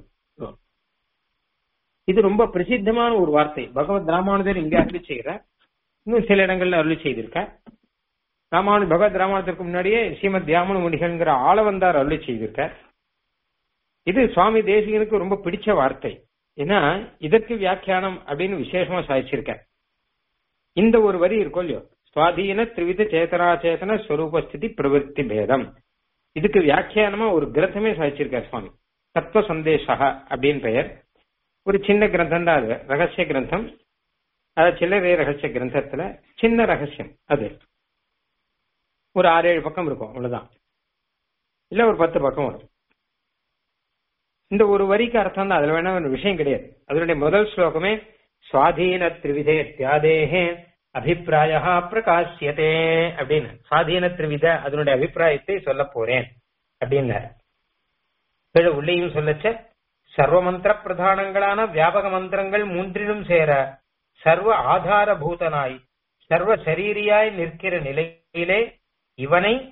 இது ரொம்ப பிரசித்தமான ஒரு வார்த்தை பகவத் ராமானுஜர் இங்க அருளி செய்கிறார் இன்னும் சில இடங்கள்ல அருளி செய்திருக்கார் ராமானு பகவத் ராமானுஜருக்கு முன்னாடியே ஸ்ரீமத் தியாமன முனிகள்ங்கிற ஆளவந்தார் அருளி செய்திருக்கார் இது சுவாமி தேசிகனுக்கு ரொம்ப பிடிச்ச வார்த்தை ஏன்னா இதற்கு வியாக்கியானம் அப்படின்னு விசேஷமா சாதிச்சிருக்கார் இந்த ஒரு வரி இருக்கும் இல்லையோ சுவாதீன திரிவித சேதனாச்சேதன ஸ்வரூபஸ்திதி பிரவருத்தி பேதம் இதுக்கு வியாக்கியானமா ஒரு கிரந்தமே சாதிச்சிருக்கார் சுவாமி தத்துவ சந்தேஷா அப்படின்னு பெயர் ஒரு சின்ன கிரந்தம் தான் அது ரகசிய கிரந்தம் அதாவது சில்லறை ரகசிய கிரந்தத்துல சின்ன ரகசியம் அது ஒரு ஆறு ஏழு பக்கம் இருக்கும் அவ்வளவுதான் இல்ல ஒரு பத்து பக்கம் வரும் இந்த ஒரு வரிக்கு அர்த்தம் தான் அதுல வேணா ஒரு விஷயம் கிடையாது அதனுடைய முதல் ஸ்லோகமே சுவாதீன திரிவிதே தியாதேகே அபிப்பிராய பிரகாசியதே அப்படின்னு சுவாதீன திரிவித அதனுடைய அபிப்பிராயத்தை சொல்ல போறேன் அப்படின்னாரு கீழே உள்ளேயும் சொல்லச்ச சர்வ மந்திர பிரதானங்களான வியாபக மந்திரங்கள் மூன்றிலும் சேர சர்வ ஆதாரபூதனாய் சர்வ சரீரியாய் நிற்கிற நிலையிலே இவனை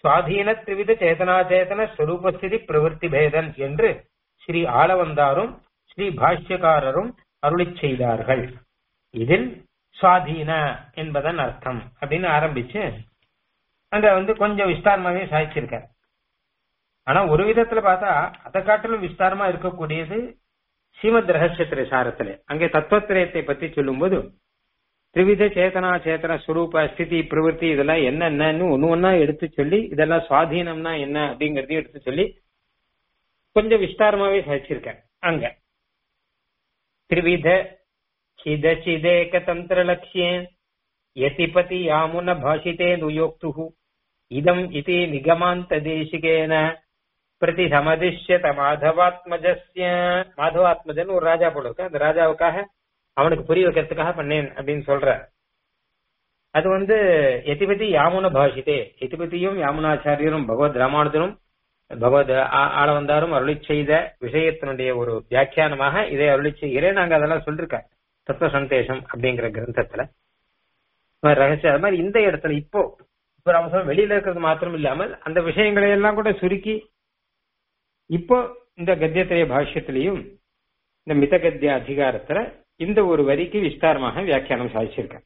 சுவாதீன திரிவித சேதனாச்சேதன ஸ்வரூபஸ்திதி பிரவருத்தி பேதன் என்று ஸ்ரீ ஆளவந்தாரும் ஸ்ரீ பாஷ்யக்காரரும் அருளிச் செய்தார்கள் இதில் சுவாதீன என்பதன் அர்த்தம் அப்படின்னு ஆரம்பிச்சு அங்க வந்து கொஞ்சம் விஸ்தாரமாவே சாய்ச்சிருக்கார் ஆனா ஒரு விதத்துல பார்த்தா அதை காட்டிலும் விஸ்தாரமா இருக்கக்கூடியது ஸ்ரீமத் ரகசியத்திரை சாரத்துல அங்கே தத்துவத்திரயத்தை பத்தி சொல்லும்போது திரிவித சேதனா சேத்தன ஸ்வரூப ஸ்திதி பிரவருத்தி இதெல்லாம் என்னென்னு ஒண்ணு ஒன்னா எடுத்து சொல்லி இதெல்லாம் சுவாதீனம்னா என்ன அப்படிங்கறதையும் எடுத்து சொல்லி கொஞ்சம் விஸ்தாரமாவே சாதிச்சிருக்கேன் அங்க திரிவித சித சிதேக தந்திர லட்சியே யதிபதி யாமுன பாஷிதே நுயோக்து இதம் இது நிகமாந்த தேசிகேன பிரதி சமதிஷ்யத மாதவாத்மஜஸ்ய மாதவாத்மஜன் ஒரு ராஜா போல இருக்கு அந்த ராஜாவுக்காக அவனுக்கு புரிய வைக்கிறதுக்காக பண்ணேன் அப்படின்னு சொல்ற அது வந்து எதிபதி யாமுன பாஷிதே எதிபதியும் யாமுனாச்சாரியரும் பகவத் ராமானுஜரும் பகவத் ஆளவந்தாரும் அருளி செய்த விஷயத்தினுடைய ஒரு வியாக்கியானமாக இதை அருளி செய்கிறேன் நாங்க அதெல்லாம் சொல்லிருக்கேன் தத்துவ சந்தேஷம் அப்படிங்கிற கிரந்தத்துல ரகசியம் அது மாதிரி இந்த இடத்துல இப்போ இப்ப நம்ம சொல்ல வெளியில இருக்கிறது மாத்திரம் இல்லாமல் அந்த விஷயங்களை எல்லாம் கூட சுருக்கி இப்போ இந்த கத்தியத்திரைய பாஷ்யத்திலையும் இந்த மித கத்திய அதிகாரத்துல இந்த ஒரு வரிக்கு விஸ்தாரமாக வியாக்கியானம் சாதிச்சிருக்கேன்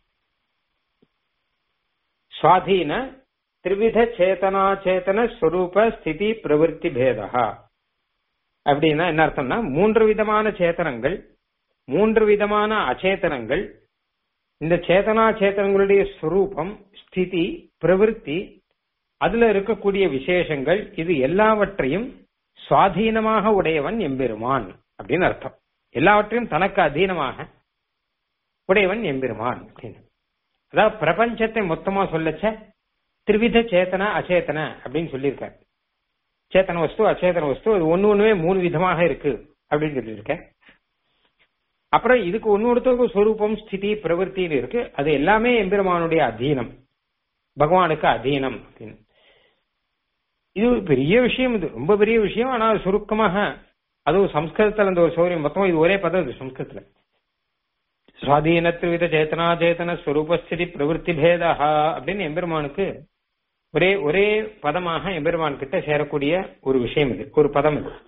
சுவாதீன திரிவித சேதனா சேத்தன ஸ்வரூப ஸ்திதி பிரவருத்தி பேதா அப்படின்னா என்ன அர்த்தம்னா மூன்று விதமான சேத்தனங்கள் மூன்று விதமான அச்சேதனங்கள் இந்த சேதனா சேத்தனங்களுடைய ஸ்வரூபம் ஸ்திதி பிரவருத்தி அதுல இருக்கக்கூடிய விசேஷங்கள் இது எல்லாவற்றையும் சுவாதீனமாக உடையவன் எம்பெருமான் அப்படின்னு அர்த்தம் எல்லாவற்றையும் தனக்கு அதீனமாக உடையவன் எம்பெருமான் அப்படின்னு அதாவது பிரபஞ்சத்தை மொத்தமா சொல்லச்ச திரிவித சேத்தன அச்சேதன அப்படின்னு சொல்லியிருக்கார் சேத்தன வஸ்து அச்சேதன வஸ்து அது ஒன்னு ஒண்ணுமே மூணு விதமாக இருக்கு அப்படின்னு சொல்லியிருக்கேன் அப்புறம் இதுக்கு ஒன்னு ஒருத்தருக்கு ஸ்வரூபம் ஸ்திதி பிரவருத்தின்னு இருக்கு அது எல்லாமே எம்பெருமானுடைய அதீனம் பகவானுக்கு அதீனம் அப்படின்னு இது பெரிய விஷயம் இது ரொம்ப பெரிய விஷயம் ஆனா சுருக்கமாக அதுவும் சம்ஸ்கிருதத்துல அந்த ஒரு சௌரியம் மொத்தம் இது ஒரே பதம் இது சம்ஸ்கிருதத்துல சுவாதீனத்வித சேத்தனா சேத்தன ஸ்வரூபஸ்திதி பிரவருத்தி பேதா அப்படின்னு எம்பெருமானுக்கு ஒரே ஒரே பதமாக எம்பெருமான் கிட்ட சேரக்கூடிய ஒரு விஷயம் இது ஒரு பதம் இது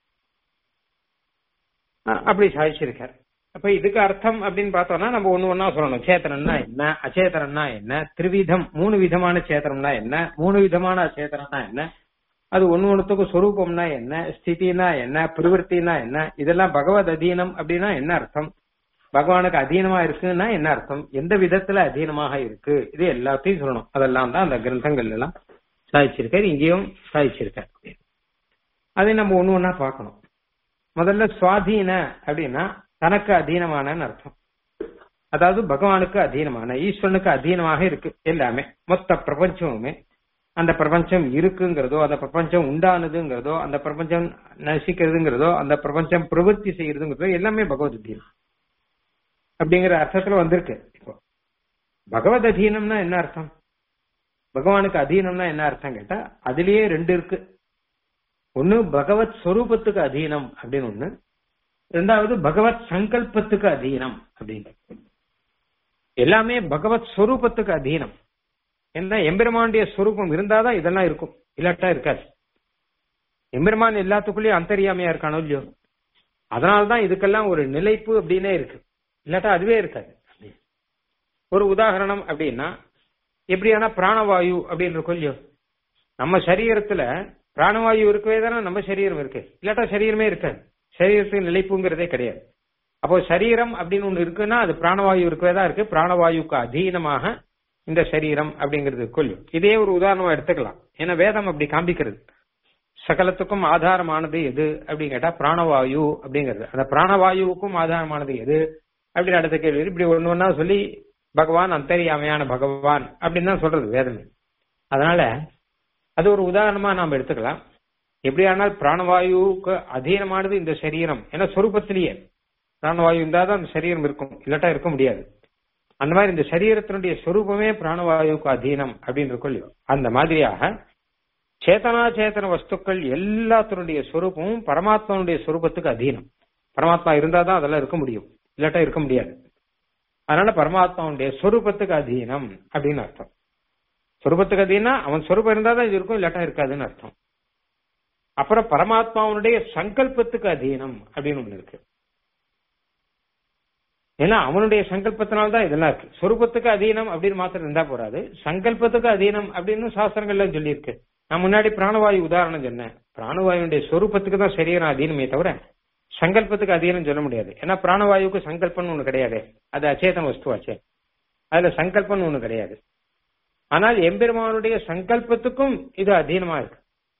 அப்படி சாதிச்சிருக்கார் அப்ப இதுக்கு அர்த்தம் அப்படின்னு பார்த்தோம்னா நம்ம ஒண்ணு ஒன்னா சொல்லணும் சேத்தனம்னா என்ன அச்சேதனம்னா என்ன திருவிதம் மூணு விதமான சேத்தனம்னா என்ன மூணு விதமான அச்சேதனம்னா என்ன அது ஒன்னு ஒண்ணுத்துக்கும் சொரூபம்னா என்ன ஸ்திதினா என்ன பிரவருத்தினா என்ன இதெல்லாம் பகவத் அதீனம் அப்படின்னா என்ன அர்த்தம் பகவானுக்கு அதீனமா இருக்குன்னா என்ன அர்த்தம் எந்த விதத்துல அதீனமாக இருக்கு இது எல்லாத்தையும் சொல்லணும் அதெல்லாம் தான் அந்த கிரந்தங்கள் எல்லாம் சாதிச்சிருக்காரு இங்கேயும் சாதிச்சிருக்காரு அதை நம்ம ஒண்ணு ஒன்னா பார்க்கணும் முதல்ல சுவாதீன அப்படின்னா தனக்கு அதீனமான அர்த்தம் அதாவது பகவானுக்கு அதீனமான ஈஸ்வரனுக்கு அதீனமாக இருக்கு எல்லாமே மொத்த பிரபஞ்சமுமே அந்த பிரபஞ்சம் இருக்குங்கிறதோ அந்த பிரபஞ்சம் உண்டானதுங்கிறதோ அந்த பிரபஞ்சம் நசிக்கிறதுங்கிறதோ அந்த பிரபஞ்சம் பிரவൃத்தி செய்யறதுங்கிறதோ எல்லாமே பகவத் அதீனம் அப்படிங்கிற அர்த்தத்துல வந்திருக்கு இப்போ பகவத் அதீனம்னா என்ன அர்த்தம் பகவானுக்கு அதீனம்னா என்ன அர்த்தம் கேட்டா அதுலயே ரெண்டு இருக்கு ஒன்னு பகவத் ஸ்வரூபத்துக்கு அதீனம் அப்படின்னு ஒண்ணு ரெண்டாவது பகவத் சங்கல்பத்துக்கு அதீனம் அப்படின்னு எல்லாமே பகவத் ஸ்வரூபத்துக்கு அதீனம் என்ன எம்பெருமானுடைய ஸ்வரூபம் இருந்தாதான் இதெல்லாம் இருக்கும் இல்லாட்டா இருக்காது எம்பெருமான் எல்லாத்துக்குள்ளேயும் அந்தரியாமையா இருக்கானோ இல்லையோ அதனால்தான் இதுக்கெல்லாம் ஒரு நிலைப்பு அப்படின்னே இருக்கு இல்லாட்டா அதுவே இருக்காது ஒரு உதாரணம் அப்படின்னா எப்படியானா பிராணவாயு அப்படின்னு இருக்கும் இல்லையோ நம்ம சரீரத்துல பிராணவாயு இருக்கவே தானே நம்ம சரீரம் இருக்கு இல்லாட்டா சரீரமே இருக்காது சரீரத்துக்கு நிலைப்புங்கிறதே கிடையாது அப்போ சரீரம் அப்படின்னு ஒண்ணு இருக்குன்னா அது பிராணவாயு இருக்கவே தான் இருக்கு பிராணவாயுக்கு அதீனமாக இந்த சரீரம் அப்படிங்கிறது கொல்லும் இதே ஒரு உதாரணமா எடுத்துக்கலாம் ஏன்னா வேதம் அப்படி காண்பிக்கிறது சகலத்துக்கும் ஆதாரமானது எது அப்படின்னு கேட்டா பிராணவாயு அப்படிங்கிறது அந்த பிராணவாயுவுக்கும் ஆதாரமானது எது அப்படின்னு அடுத்த கேள்வி இப்படி ஒண்ணு ஒன்னா சொல்லி பகவான் அந்தரியாமையான பகவான் அப்படின்னு தான் சொல்றது வேதமே அதனால அது ஒரு உதாரணமா நாம் எடுத்துக்கலாம் எப்படியானால் பிராணவாயுவுக்கு அதீனமானது இந்த சரீரம் ஏன்னா சொரூபத்திலேயே பிராணவாயு இருந்தாதான் அந்த சரீரம் இருக்கும் இல்லாட்டா இருக்க முடியாது அந்த மாதிரி இந்த சரீரத்தினுடைய சொரூபமே பிராணவாயுவுக்கு அதீனம் அப்படின்னு இருக்கும் அந்த மாதிரியாக சேத்தனா சேத்தன வஸ்துக்கள் எல்லாத்தினுடைய சொரூபமும் பரமாத்மாவுடைய சொரூபத்துக்கு அதீனம் பரமாத்மா இருந்தாதான் அதெல்லாம் இருக்க முடியும் இல்லாட்டா இருக்க முடியாது அதனால பரமாத்மாவுடைய சொரூபத்துக்கு அதீனம் அப்படின்னு அர்த்தம் சொரூபத்துக்கு அதீனா அவன் சொரூபம் இருந்தா தான் இது இருக்கும் இல்லாட்டா இருக்காதுன்னு அர்த்தம் அப்புறம் பரமாத்மாவுடைய சங்கல்பத்துக்கு அதீனம் அப்படின்னு ஒண்ணு இருக்கு ஏன்னா அவனுடைய சங்கல்பத்தினால தான் இதெல்லாம் இருக்கு சொரூபத்துக்கு அதீனம் அப்படின்னு மாத்திரம் இருந்தா போறாது சங்கல்பத்துக்கு அதீனம் அப்படின்னு சாஸ்திரங்கள்ல சொல்லியிருக்கு நான் முன்னாடி பிராணவாயு உதாரணம் சொன்னேன் பிராணவாயுடைய சொரூபத்துக்கு தான் சரியான அதீனமே தவிர சங்கல்பத்துக்கு அதீனம் சொல்ல முடியாது ஏன்னா பிராணவாயுக்கு சங்கல்பம்னு ஒண்ணு கிடையாது அது அச்சேதன வஸ்துவாச்சே அதுல சங்கல்பம்னு ஒண்ணு கிடையாது ஆனால் எம்பெருமானுடைய சங்கல்பத்துக்கும் இது அதீனமா இருக்கு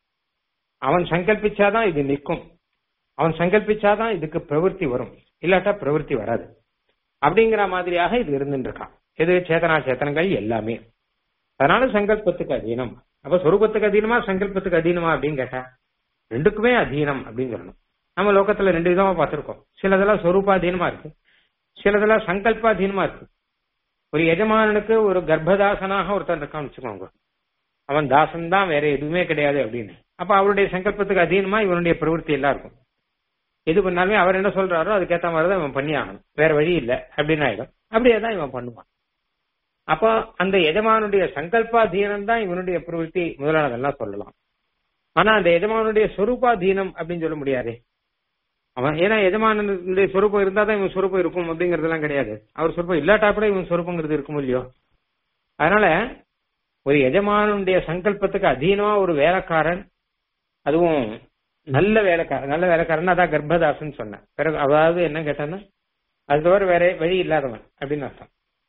அவன் சங்கல்பிச்சாதான் இது நிற்கும் அவன் சங்கல்பிச்சாதான் இதுக்கு பிரவൃத்தி வரும் இல்லாட்டா பிரவൃத்தி வராது அப்படிங்கிற மாதிரியாக இது இருந்துட்டு இருக்கான் எது சேதனா சேத்தனங்கள் எல்லாமே அதனால சங்கல்பத்துக்கு அதீனம் அப்ப சொரூபத்துக்கு அதீனமா சங்கல்பத்துக்கு அதீனமா அப்படின்னு கேட்டா ரெண்டுக்குமே அதீனம் அப்படின்னு சொல்லணும் நம்ம லோகத்துல ரெண்டு விதமா பார்த்திருக்கோம் சிலதெல்லாம் சொரூபாதீனமா இருக்கு சிலதெல்லாம் சங்கல்பாதீனமா இருக்கு ஒரு எஜமானனுக்கு ஒரு கர்ப்பதாசனாக ஒருத்தன் இருக்கான்னு வச்சுக்கோங்க அவன் தாசன் தான் வேற எதுவுமே கிடையாது அப்படின்னு அப்ப அவருடைய சங்கல்பத்துக்கு அதீனமா இவனுடைய பிரவൃத்தி எல்லாம் இருக்கும் எது பண்ணாலுமே அவர் என்ன சொல்றாரோ அதுக்கேத்த மாதிரி தான் இவன் பண்ணி ஆகணும் வேற வழி இல்லை அப்படின்னு ஆயிடும் அப்படியே தான் இவன் பண்ணுவான் அப்போ அந்த எஜமானுடைய சங்கல்பாதீனம் தான் இவனுடைய பிரவೃத்தி முதலானதெல்லாம் சொல்லலாம் ஆனா அந்த எஜமானுடைய சொரூபாதீனம் அப்படின்னு சொல்ல முடியாது அவன் ஏன்னா எஜமானுடைய சொரூபம் இருந்தா தான் இவன் சொரூபம் இருக்கும் அப்படிங்கறதெல்லாம் கிடையாது அவர் சொரூபம் இல்லாட்டா கூட இவன் சொரூபங்கிறது இருக்கும் இல்லையோ அதனால ஒரு எஜமானுடைய சங்கல்பத்துக்கு அதீனமா ஒரு வேலைக்காரன் அதுவும் நல்ல வேலைக்காரன் நல்ல வேலைக்காரன் அதான் கர்ப்பதாசன் சொன்னேன் பிறகு அதாவது என்ன கேட்டான்னா அது தவிர வேற வழி இல்லாதவன் அப்படின்னு அர்த்தம்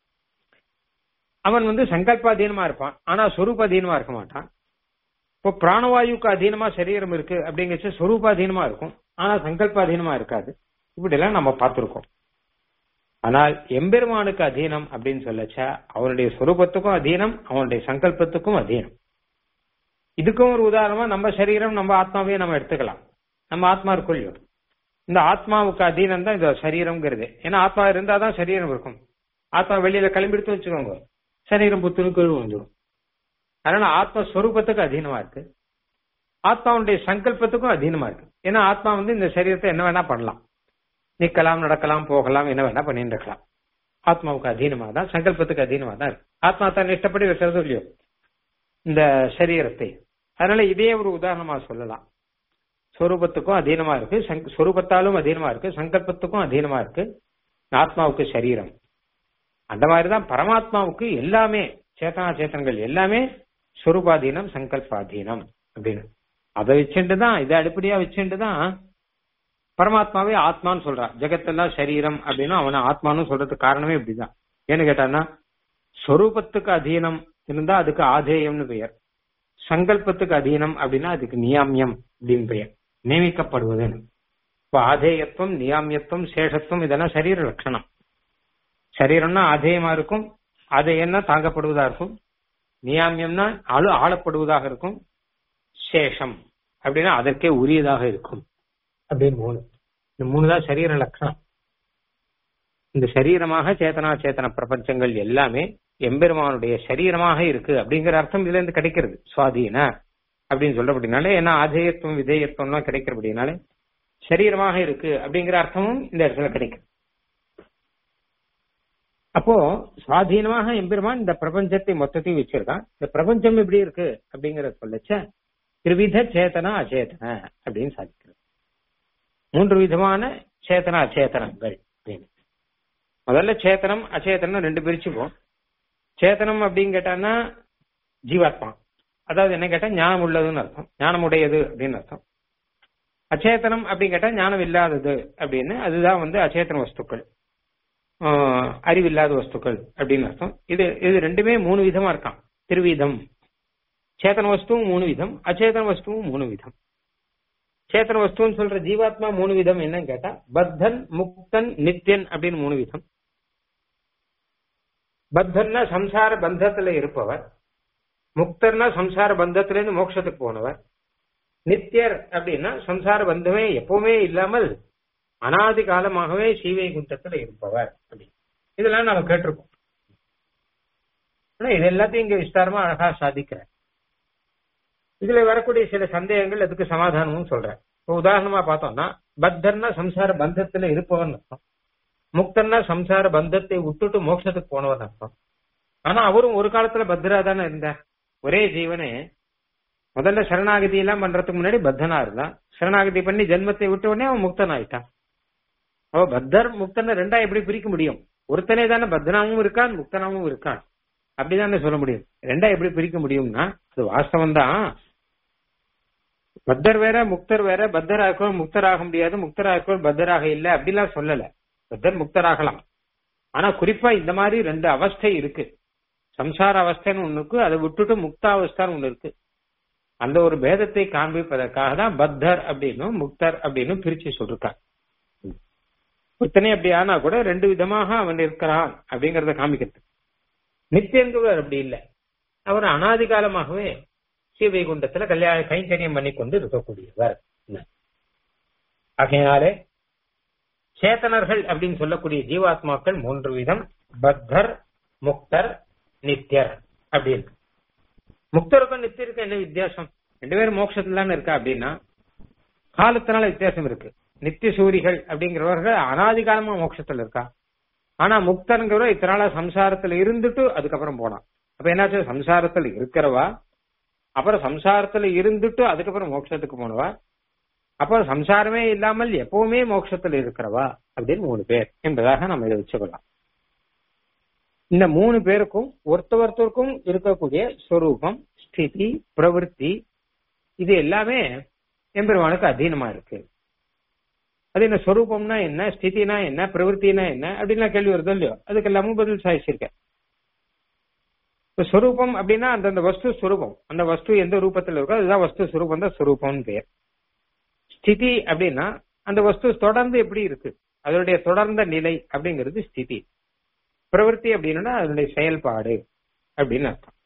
அவன் வந்து சங்கல்பாதீனமா இருப்பான் ஆனா சொரூபாதீனமா இருக்க மாட்டான் இப்போ பிராணவாயுக்கு அதீனமா சரீரம் இருக்கு அப்படிங்கிற சொரூபாதீனமா இருக்கும் ஆனா சங்கல்பாதீனமா இருக்காது இப்படி எல்லாம் நம்ம பார்த்திருக்கோம் ஆனால் எம்பெருமானுக்கு அதீனம் அப்படின்னு சொல்லச்சா அவனுடைய சொரூபத்துக்கும் அதீனம் அவனுடைய சங்கல்பத்துக்கும் அதீனம் இதுக்கும் ஒரு உதாரணமா நம்ம சரீரம் நம்ம ஆத்மாவையே நம்ம எடுத்துக்கலாம் நம்ம ஆத்மா இருக்கும் இல்லையோ இந்த ஆத்மாவுக்கு அதீனம் தான் இந்த சரீரம்ங்கிறது ஏன்னா ஆத்மா இருந்தா தான் சரீரம் இருக்கும் ஆத்மா வெளியில கிளம்பிடுத்து வச்சுக்கோங்க சரீரம் புத்துன்னு கீழ் வந்துடும் அதனால ஆத்மா ஸ்வரூபத்துக்கு அதீனமா இருக்கு ஆத்மாவுடைய சங்கல்பத்துக்கும் அதீனமா இருக்கு ஏன்னா ஆத்மா வந்து இந்த சரீரத்தை என்ன வேணா பண்ணலாம் நிக்கலாம் நடக்கலாம் போகலாம் என்ன வேணா பண்ணிட்டு இருக்கலாம் ஆத்மாவுக்கு அதீனமா தான் சங்கல்பத்துக்கு அதீனமா தான் இருக்கு ஆத்மா தான் இஷ்டப்படி வைக்கிறது இல்லையோ இந்த சரீரத்தை அதனால இதே ஒரு உதாரணமா சொல்லலாம் சொரூபத்துக்கும் அதீனமா இருக்கு சொரூபத்தாலும் அதீனமா இருக்கு சங்கல்பத்துக்கும் அதீனமா இருக்கு ஆத்மாவுக்கு சரீரம் அந்த மாதிரிதான் பரமாத்மாவுக்கு எல்லாமே சேத்தனா சேத்தனங்கள் எல்லாமே சொரூபாதீனம் சங்கல்பாதீனம் அப்படின்னு அதை வச்சுட்டு தான் இதை அடிப்படையா வச்சுட்டு தான் பரமாத்மாவே ஆத்மான்னு சொல்றான் ஜெகத்தெல்லாம் சரீரம் அப்படின்னு அவனை ஆத்மான்னு சொல்றதுக்கு காரணமே இப்படிதான் ஏன்னு கேட்டான்னா சொரூபத்துக்கு அதீனம் இருந்தா அதுக்கு ஆதேயம்னு பெயர் சங்கல்பத்துக்கு அதீனம் அப்படின்னா அதுக்கு நியாமியம் அப்படின்னு பெயர் நியமிக்கப்படுவதுன்னு இப்போ ஆதேயத்துவம் நியாமியத்துவம் சேஷத்துவம் இதெல்லாம் சரீர லட்சணம் சரீரம்னா ஆதேயமா இருக்கும் ஆதேயம்னா தாங்கப்படுவதா இருக்கும் நியாமியம்னா ஆளு ஆளப்படுவதாக இருக்கும் சேஷம் அப்படின்னா அதற்கே உரியதாக இருக்கும் அப்படின்னு மூணு இந்த மூணு தான் சரீர லட்சணம் இந்த சரீரமாக சேத்தனா சேத்தன பிரபஞ்சங்கள் எல்லாமே எம்பெருமானுடைய சரீரமாக இருக்கு அப்படிங்கிற அர்த்தம் இதுல இருந்து கிடைக்கிறது சுவாதீன அப்படின்னு சொல்றபடினாலே ஏன்னா ஆதேயத்துவம் விதேயத்துவம்லாம் கிடைக்கிறபடினாலே சரீரமாக இருக்கு அப்படிங்கிற அர்த்தமும் இந்த இடத்துல கிடைக்கும் அப்போ சுவாதீனமாக எம்பெருமான் இந்த பிரபஞ்சத்தை மொத்தத்தையும் வச்சிருக்கான் இந்த பிரபஞ்சம் எப்படி இருக்கு அப்படிங்கறத சொல்லச்ச திருவித சேத்தனா அச்சேதன அப்படின்னு சாதிக்கிறது மூன்று விதமான சேத்தனா அச்சேதனங்கள் அப்படின்னு முதல்ல சேத்தனம் அச்சேதனம் ரெண்டு பிரிச்சுப்போம் சேத்தனம் அப்படின்னு கேட்டான்னா ஜீவாத்மா அதாவது என்ன கேட்டா ஞானம் உள்ளதுன்னு அர்த்தம் ஞானம் உடையது அப்படின்னு அர்த்தம் அச்சேதனம் அப்படின்னு கேட்டா ஞானம் இல்லாதது அப்படின்னு அதுதான் வந்து அச்சேதன வஸ்துக்கள் அறிவில்லாத வஸ்துக்கள் அப்படின்னு அர்த்தம் இது இது ரெண்டுமே மூணு விதமா இருக்கான் திருவிதம் சேத்தன வஸ்துவும் மூணு விதம் அச்சேதன வஸ்துவும் மூணு விதம் சேத்தன வஸ்துன்னு சொல்ற ஜீவாத்மா மூணு விதம் என்னன்னு கேட்டா பத்தன் முக்தன் நித்யன் அப்படின்னு மூணு விதம் பத்தன்னா சம்சார பந்தத்துல இருப்பவர் முக்தர்னா சம்சார பந்தத்துல இருந்து மோட்சத்துக்கு போனவர் நித்தியர் அப்படின்னா சம்சார பந்தமே எப்பவுமே இல்லாமல் அனாதி காலமாகவே சீவை குண்டத்துல இருப்பவர் அப்படி இதெல்லாம் நாம கேட்டிருக்கோம் ஆனா இது எல்லாத்தையும் இங்க விஸ்தாரமா அழகா சாதிக்கிறேன் இதுல வரக்கூடிய சில சந்தேகங்கள் அதுக்கு சமாதானமும் சொல்றேன் இப்போ உதாரணமா பார்த்தோம்னா பத்தர்னா சம்சார பந்தத்துல இருப்பவன் அர்த்தம் முக்தன்னா சம்சார பந்தத்தை விட்டுட்டு மோட்சத்துக்கு போனவன் அர்த்தம் ஆனா அவரும் ஒரு காலத்துல பத்ரா தானே இருந்தார் ஒரே ஜீவனே முதல்ல சரணாகதி எல்லாம் பண்றதுக்கு முன்னாடி பத்தனா இருந்தான் சரணாகதி பண்ணி ஜென்மத்தை விட்ட உடனே அவன் முக்தன் ஆயிட்டான் அவ பத்தர் முக்தன் ரெண்டா எப்படி பிரிக்க முடியும் ஒருத்தனே தானே பத்தனாவும் இருக்கான் முக்தனாவும் இருக்கான் அப்படிதானே சொல்ல முடியும் ரெண்டா எப்படி பிரிக்க முடியும்னா அது வாஸ்தவம் தான் பத்தர் வேற முக்தர் வேற பத்தரா இருக்கவும் முக்தராக முடியாது முக்தராக இருக்கவும் பத்தராக இல்ல அப்படிலாம் சொல்லல பத்தர் முக்தராகலாம் ஆனா குறிப்பா இந்த மாதிரி ரெண்டு அவஸ்தை இருக்கு சம்சார அவஸ்தைன்னு ஒண்ணு இருக்கு அதை விட்டுட்டு முக்தாவஸ்தான்னு ஒண்ணு இருக்கு அந்த ஒரு பேதத்தை காண்பிப்பதற்காக தான் பத்தர் அப்படின்னும் முக்தர் அப்படின்னு பிரிச்சு சொல்லிருக்காங்க ஒருத்தனே அப்படி ஆனா கூட ரெண்டு விதமாக அவன் இருக்கிறான் அப்படிங்கறத காமிக்கிறது நித்தியங்குவர் அப்படி இல்லை அவர் அனாதி காலமாகவே ஸ்ரீவைகுண்டத்துல கல்யாண கைங்கரியம் பண்ணி கொண்டு இருக்கக்கூடியவர் ஆகையினாலே சேத்தனர்கள் அப்படின்னு சொல்லக்கூடிய ஜீவாத்மாக்கள் மூன்று விதம் பத்தர் முக்தர் நித்தியர் அப்படின்னு முக்தருக்கும் நித்தியருக்கும் என்ன வித்தியாசம் ரெண்டு பேரும் மோட்சத்துல தானே இருக்கா அப்படின்னா காலத்தினால வித்தியாசம் இருக்கு நித்திய சூரிகள் அப்படிங்கிறவர்கள் அனாதி காலமா மோட்சத்துல இருக்கா ஆனா முக்தருங்கிறவர் இத்தனை நாளா சம்சாரத்துல இருந்துட்டு அதுக்கப்புறம் போனான் அப்ப என்னாச்சு சம்சாரத்துல இருக்கிறவா அப்புறம் சம்சாரத்துல இருந்துட்டு அதுக்கப்புறம் மோட்சத்துக்கு போனவா அப்புறம் சம்சாரமே இல்லாமல் எப்பவுமே மோட்சத்துல இருக்கிறவா அப்படின்னு மூணு பேர் என்பதாக நம்ம இதை வச்சுக்கலாம் இந்த மூணு பேருக்கும் ஒருத்த ஒருத்தருக்கும் இருக்கக்கூடிய ஸ்வரூபம் ஸ்திதி பிரவருத்தி இது எல்லாமே எம்பெருமானுக்கு அதீனமா இருக்கு அது என்ன ஸ்வரூபம்னா என்ன ஸ்திதினா என்ன பிரவருத்தினா என்ன அப்படின்லாம் கேள்வி வருதோ இல்லையோ அதுக்கு எல்லாமும் பதில் சாதிச்சிருக்கேன் இப்ப ஸ்வரூபம் அப்படின்னா அந்தந்த வஸ்து ஸ்வரூபம் அந்த வஸ்து எந்த ரூபத்துல இருக்கோ அதுதான் வஸ்து ஸ்வரூபம் தான் ஸ்வரூபம்னு பேர் ஸ்திதி அப்படின்னா அந்த வஸ்து தொடர்ந்து எப்படி இருக்கு அதனுடைய தொடர்ந்த நிலை அப்படிங்கிறது ஸ்திதி பிரவருத்தி அப்படின்னா அதனுடைய செயல்பாடு அப்படின்னு அர்த்தம்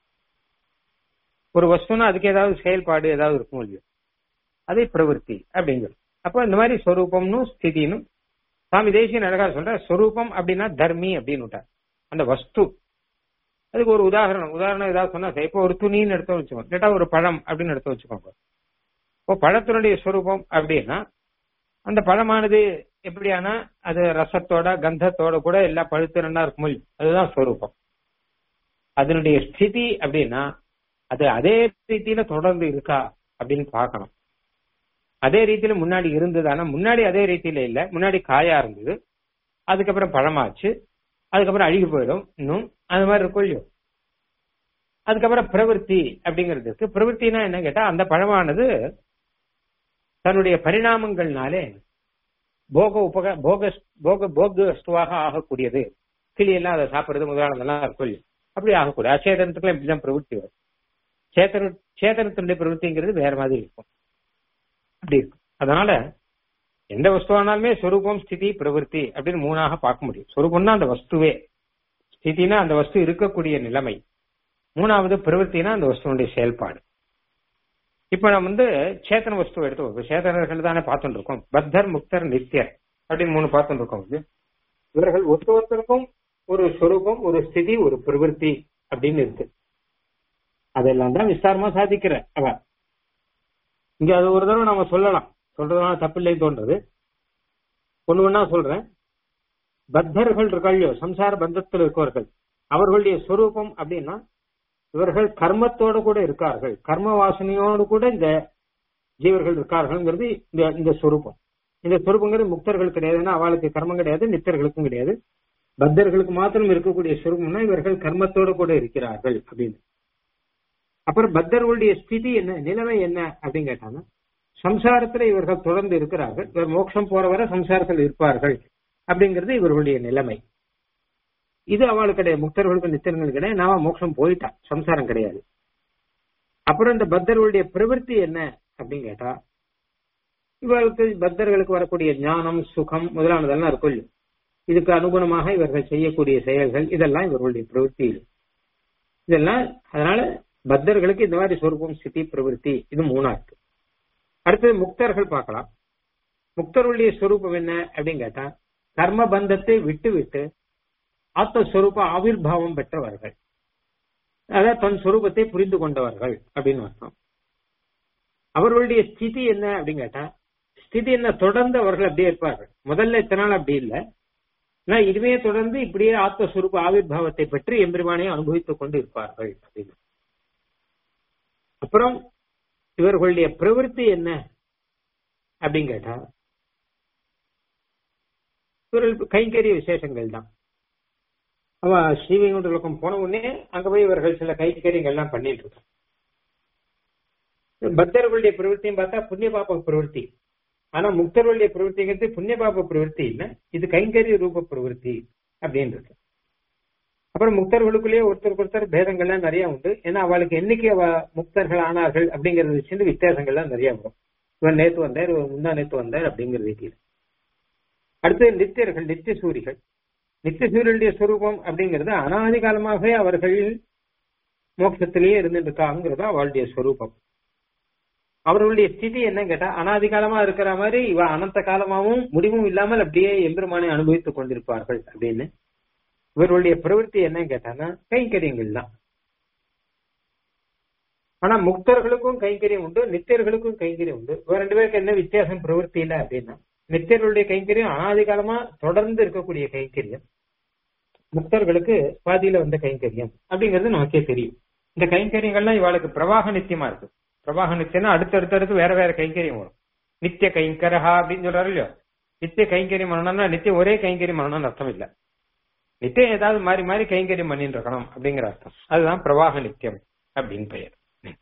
ஒரு வஸ்துனா அதுக்கு ஏதாவது செயல்பாடு ஏதாவது இருக்கும் இல்லையோ அதே பிரவருத்தி அப்படிங்கிறது அப்போ இந்த மாதிரி ஸ்வரூபம்னு ஸ்திதின்னு சுவாமி தேசியன் அழகா சொல்ற ஸ்வரூபம் அப்படின்னா தர்மி அப்படின்னு விட்டார் அந்த வஸ்து அதுக்கு ஒரு உதாரணம் உதாரணம் ஏதாவது சொன்னா சரி இப்போ ஒரு துணின்னு எடுத்து வச்சுக்கோங்க கேட்டா ஒரு பழம் அப்படின்னு எடுத்து வச்சுக்கோங்க இப்போ பழத்தினுடைய ஸ்வரூபம் அப்படின்னா அந்த பழமானது எப்படியானா அது ரசத்தோட கந்தத்தோட கூட எல்லா பழுத்தினா இருக்கும் அதுதான் ஸ்வரூபம் அதனுடைய ஸ்திதி அப்படின்னா அது அதே ரீதியில தொடர்ந்து இருக்கா அப்படின்னு பார்க்கணும் அதே ரீதியில முன்னாடி இருந்தது முன்னாடி அதே ரீதியில இல்ல முன்னாடி காயா இருந்தது அதுக்கப்புறம் பழமாச்சு அதுக்கப்புறம் அழுகி போயிடும் இன்னும் அது மாதிரி இருக்கும் இல்லையோ அதுக்கப்புறம் பிரவருத்தி அப்படிங்கிறது இருக்கு பிரவருத்தினா என்ன கேட்டா அந்த பழமானது தன்னுடைய பரிணாமங்கள்னாலே போக உபக போக போக போக வஸ்துவாக ஆகக்கூடியது கிளி எல்லாம் அதை சாப்பிடுறது முதலானதெல்லாம் இருக்கும் அப்படி ஆகக்கூடாது அச்சேதனத்துக்குலாம் இப்படிதான் பிரவருத்தி வரும் சேத்தன சேத்தனத்தினுடைய பிரவருத்திங்கிறது வேற மாதிரி இருக்கும் அப்படி இருக்கும் அதனால எந்த வஸ்துவானாலுமே ஸ்வரூபம் ஸ்திதி பிரவருத்தி அப்படின்னு மூணாக பார்க்க முடியும் ஸ்வரூபம்னா அந்த வஸ்துவே ஸ்திதினா அந்த வஸ்து இருக்கக்கூடிய நிலைமை மூணாவது பிரவருத்தினா அந்த வஸ்துவனுடைய செயல்பாடு இப்ப நம்ம வந்து சேத்தன வஸ்து எடுத்து சேத்தனர்கள் தானே பார்த்துட்டு இருக்கோம் பத்தர் முக்தர் நித்தியர் அப்படின்னு மூணு பார்த்துட்டு இருக்கோம் இவர்கள் ஒருத்த ஒருத்தருக்கும் ஒரு ஸ்வரூபம் ஒரு ஸ்திதி ஒரு பிரவருத்தி அப்படின்னு இருக்கு அதெல்லாம் தான் விஸ்தாரமா சாதிக்கிற அவ இங்க அது ஒரு தடவை நம்ம சொல்லலாம் சொல்றதுனால தப்பில்லை தோன்றது ஒண்ணு ஒன்னா சொல்றேன் பத்தர்கள் இருக்காளியோ சம்சார பந்தத்தில் இருக்கவர்கள் அவர்களுடைய ஸ்வரூபம் அப்படின்னா இவர்கள் கர்மத்தோடு கூட இருக்கார்கள் கர்ம வாசனையோடு கூட இந்த ஜீவர்கள் இருக்கார்கள்ங்கிறது இந்த இந்த ஸ்வரூபம் இந்த ஸ்வரூபங்கிறது முக்தர்கள் கிடையாதுன்னா அவளுக்கு கர்மம் கிடையாது நித்தர்களுக்கும் கிடையாது பத்தர்களுக்கு மாத்திரம் இருக்கக்கூடிய ஸ்வரூபம்னா இவர்கள் கர்மத்தோடு கூட இருக்கிறார்கள் அப்படின்னு அப்புறம் பத்தர்களுடைய ஸ்திதி என்ன நிலைமை என்ன அப்படின்னு கேட்டாங்க சம்சாரத்துல இவர்கள் தொடர்ந்து இருக்கிறார்கள் இவர் மோட்சம் போற வரை சம்சாரத்தில் இருப்பார்கள் அப்படிங்கிறது இவர்களுடைய நிலைமை இது அவளுக்கு கிடையாது முக்தர்களுக்கு நித்தியங்கள் கிடையாது நாம மோட்சம் போயிட்டா சம்சாரம் கிடையாது அப்புறம் இந்த பத்தர்களுடைய பிரவருத்தி என்ன அப்படின்னு கேட்டா இவர்களுக்கு பக்தர்களுக்கு வரக்கூடிய ஞானம் சுகம் முதலானதெல்லாம் இருக்கும் இதுக்கு அனுகுணமாக இவர்கள் செய்யக்கூடிய செயல்கள் இதெல்லாம் இவர்களுடைய பிரவருத்தி இதெல்லாம் அதனால பக்தர்களுக்கு இந்த மாதிரி சொரூபம் ஸ்திதி பிரவருத்தி இது மூணா இருக்கு அடுத்தது முக்தர்கள் பார்க்கலாம் முக்தர்களுடைய ஸ்வரூபம் என்ன அப்படின்னு கேட்டா கர்ம பந்தத்தை விட்டு விட்டு ஆத்மஸ்வரூப ஆவிர்வாவம் பெற்றவர்கள் அதாவது தன் சொரூபத்தை புரிந்து கொண்டவர்கள் அப்படின்னு அர்த்தம் அவர்களுடைய ஸ்திதி என்ன அப்படின்னு கேட்டா ஸ்திதி என்ன தொடர்ந்து அவர்கள் அப்படியே இருப்பார்கள் முதல்ல இத்தனை நாள் அப்படி இல்லை ஆனா இதுவே தொடர்ந்து இப்படியே ஆத்மஸ்வரூப ஆவிர்வாவத்தை பற்றி எம்பெருமானையும் அனுபவித்துக் கொண்டு இருப்பார்கள் அப்படின்னு அப்புறம் இவர்களுடைய பிரவൃத்தி என்ன அப்படின்னு கேட்டா இவர்கள் கைங்கரிய விசேஷங்கள் தான் அவ ஸ்ரீவைகுண்ட லோகம் போன உடனே அங்க போய் இவர்கள் சில கைங்கரியங்கள் எல்லாம் பண்ணிட்டு இருக்காங்க பக்தர்களுடைய பிரவൃத்தியும் பார்த்தா புண்ணிய பாப பிரவೃத்தி ஆனா முக்தர்களுடைய பிரவೃத்திங்கிறது புண்ணிய பாப பிரவೃத்தி இல்ல இது கைங்கரிய ரூப பிரவೃத்தி அப்படின்றது அப்புறம் முக்தர்களுக்குள்ளேயே ஒருத்தருக்கு ஒருத்தர் பேதங்கள்லாம் நிறைய உண்டு ஏன்னா அவளுக்கு என்னைக்கு அவ முக்தர்கள் ஆனார்கள் அப்படிங்கறது வச்சு வித்தியாசங்கள்லாம் நிறைய வரும் இவன் நேத்து வந்தார் இவன் முந்தா நேத்து வந்தார் அப்படிங்கிற ரீதியில் அடுத்து நித்தியர்கள் நித்திய சூரிகள் நித்திய சூரியனுடைய ஸ்வரூபம் அப்படிங்கிறது அனாதி காலமாகவே அவர்கள் மோட்சத்திலேயே இருந்துட்டு இருக்காங்கிறது அவளுடைய ஸ்வரூபம் அவர்களுடைய ஸ்திதி என்ன கேட்டா அனாதி காலமா இருக்கிற மாதிரி இவ அனந்த காலமாவும் முடிவும் இல்லாமல் அப்படியே எம்பெருமானை அனுபவித்துக் கொண்டிருப்பார்கள் அப்படின்னு இவர்களுடைய பிரவೃத்தி என்ன கேட்டான்னா கைங்கரியங்கள் தான் ஆனா முக்தர்களுக்கும் கைங்கரியம் உண்டு நித்தியர்களுக்கும் கைங்கரியம் உண்டு இவ ரெண்டு பேருக்கு என்ன வித்தியாசம் பிரவೃத்தியில அப்படின்னா நித்தியர்களுடைய கைங்கரியம் அனாதி காலமா தொடர்ந்து இருக்கக்கூடிய கைங்கரியம் முக்தர்களுக்கு பாதியில வந்த கைங்கரியம் அப்படிங்கிறது நமக்கே தெரியும் இந்த கைங்கரியங்கள்லாம் இவாளுக்கு பிரவாக நித்தியமா இருக்கு பிரவாக நித்தியம்னா அடுத்தடுத்தடுத்து வேற வேற கைங்கரியம் வரும் நித்திய கைங்கரஹா அப்படின்னு சொல்றாரு இல்லையோ நித்திய கைங்கரியம் பண்ணணும்னா நித்தியம் ஒரே கைங்கரியம் பண்ணணும்னு அர்த்தம் இல்ல நித்தியம் ஏதாவது மாறி மாறி கைங்கரியம் பண்ணிட்டு இருக்கணும் அப்படிங்கிற அர்த்தம் அதுதான் பிரவாக நித்தியம் அப்படின்னு பெயர்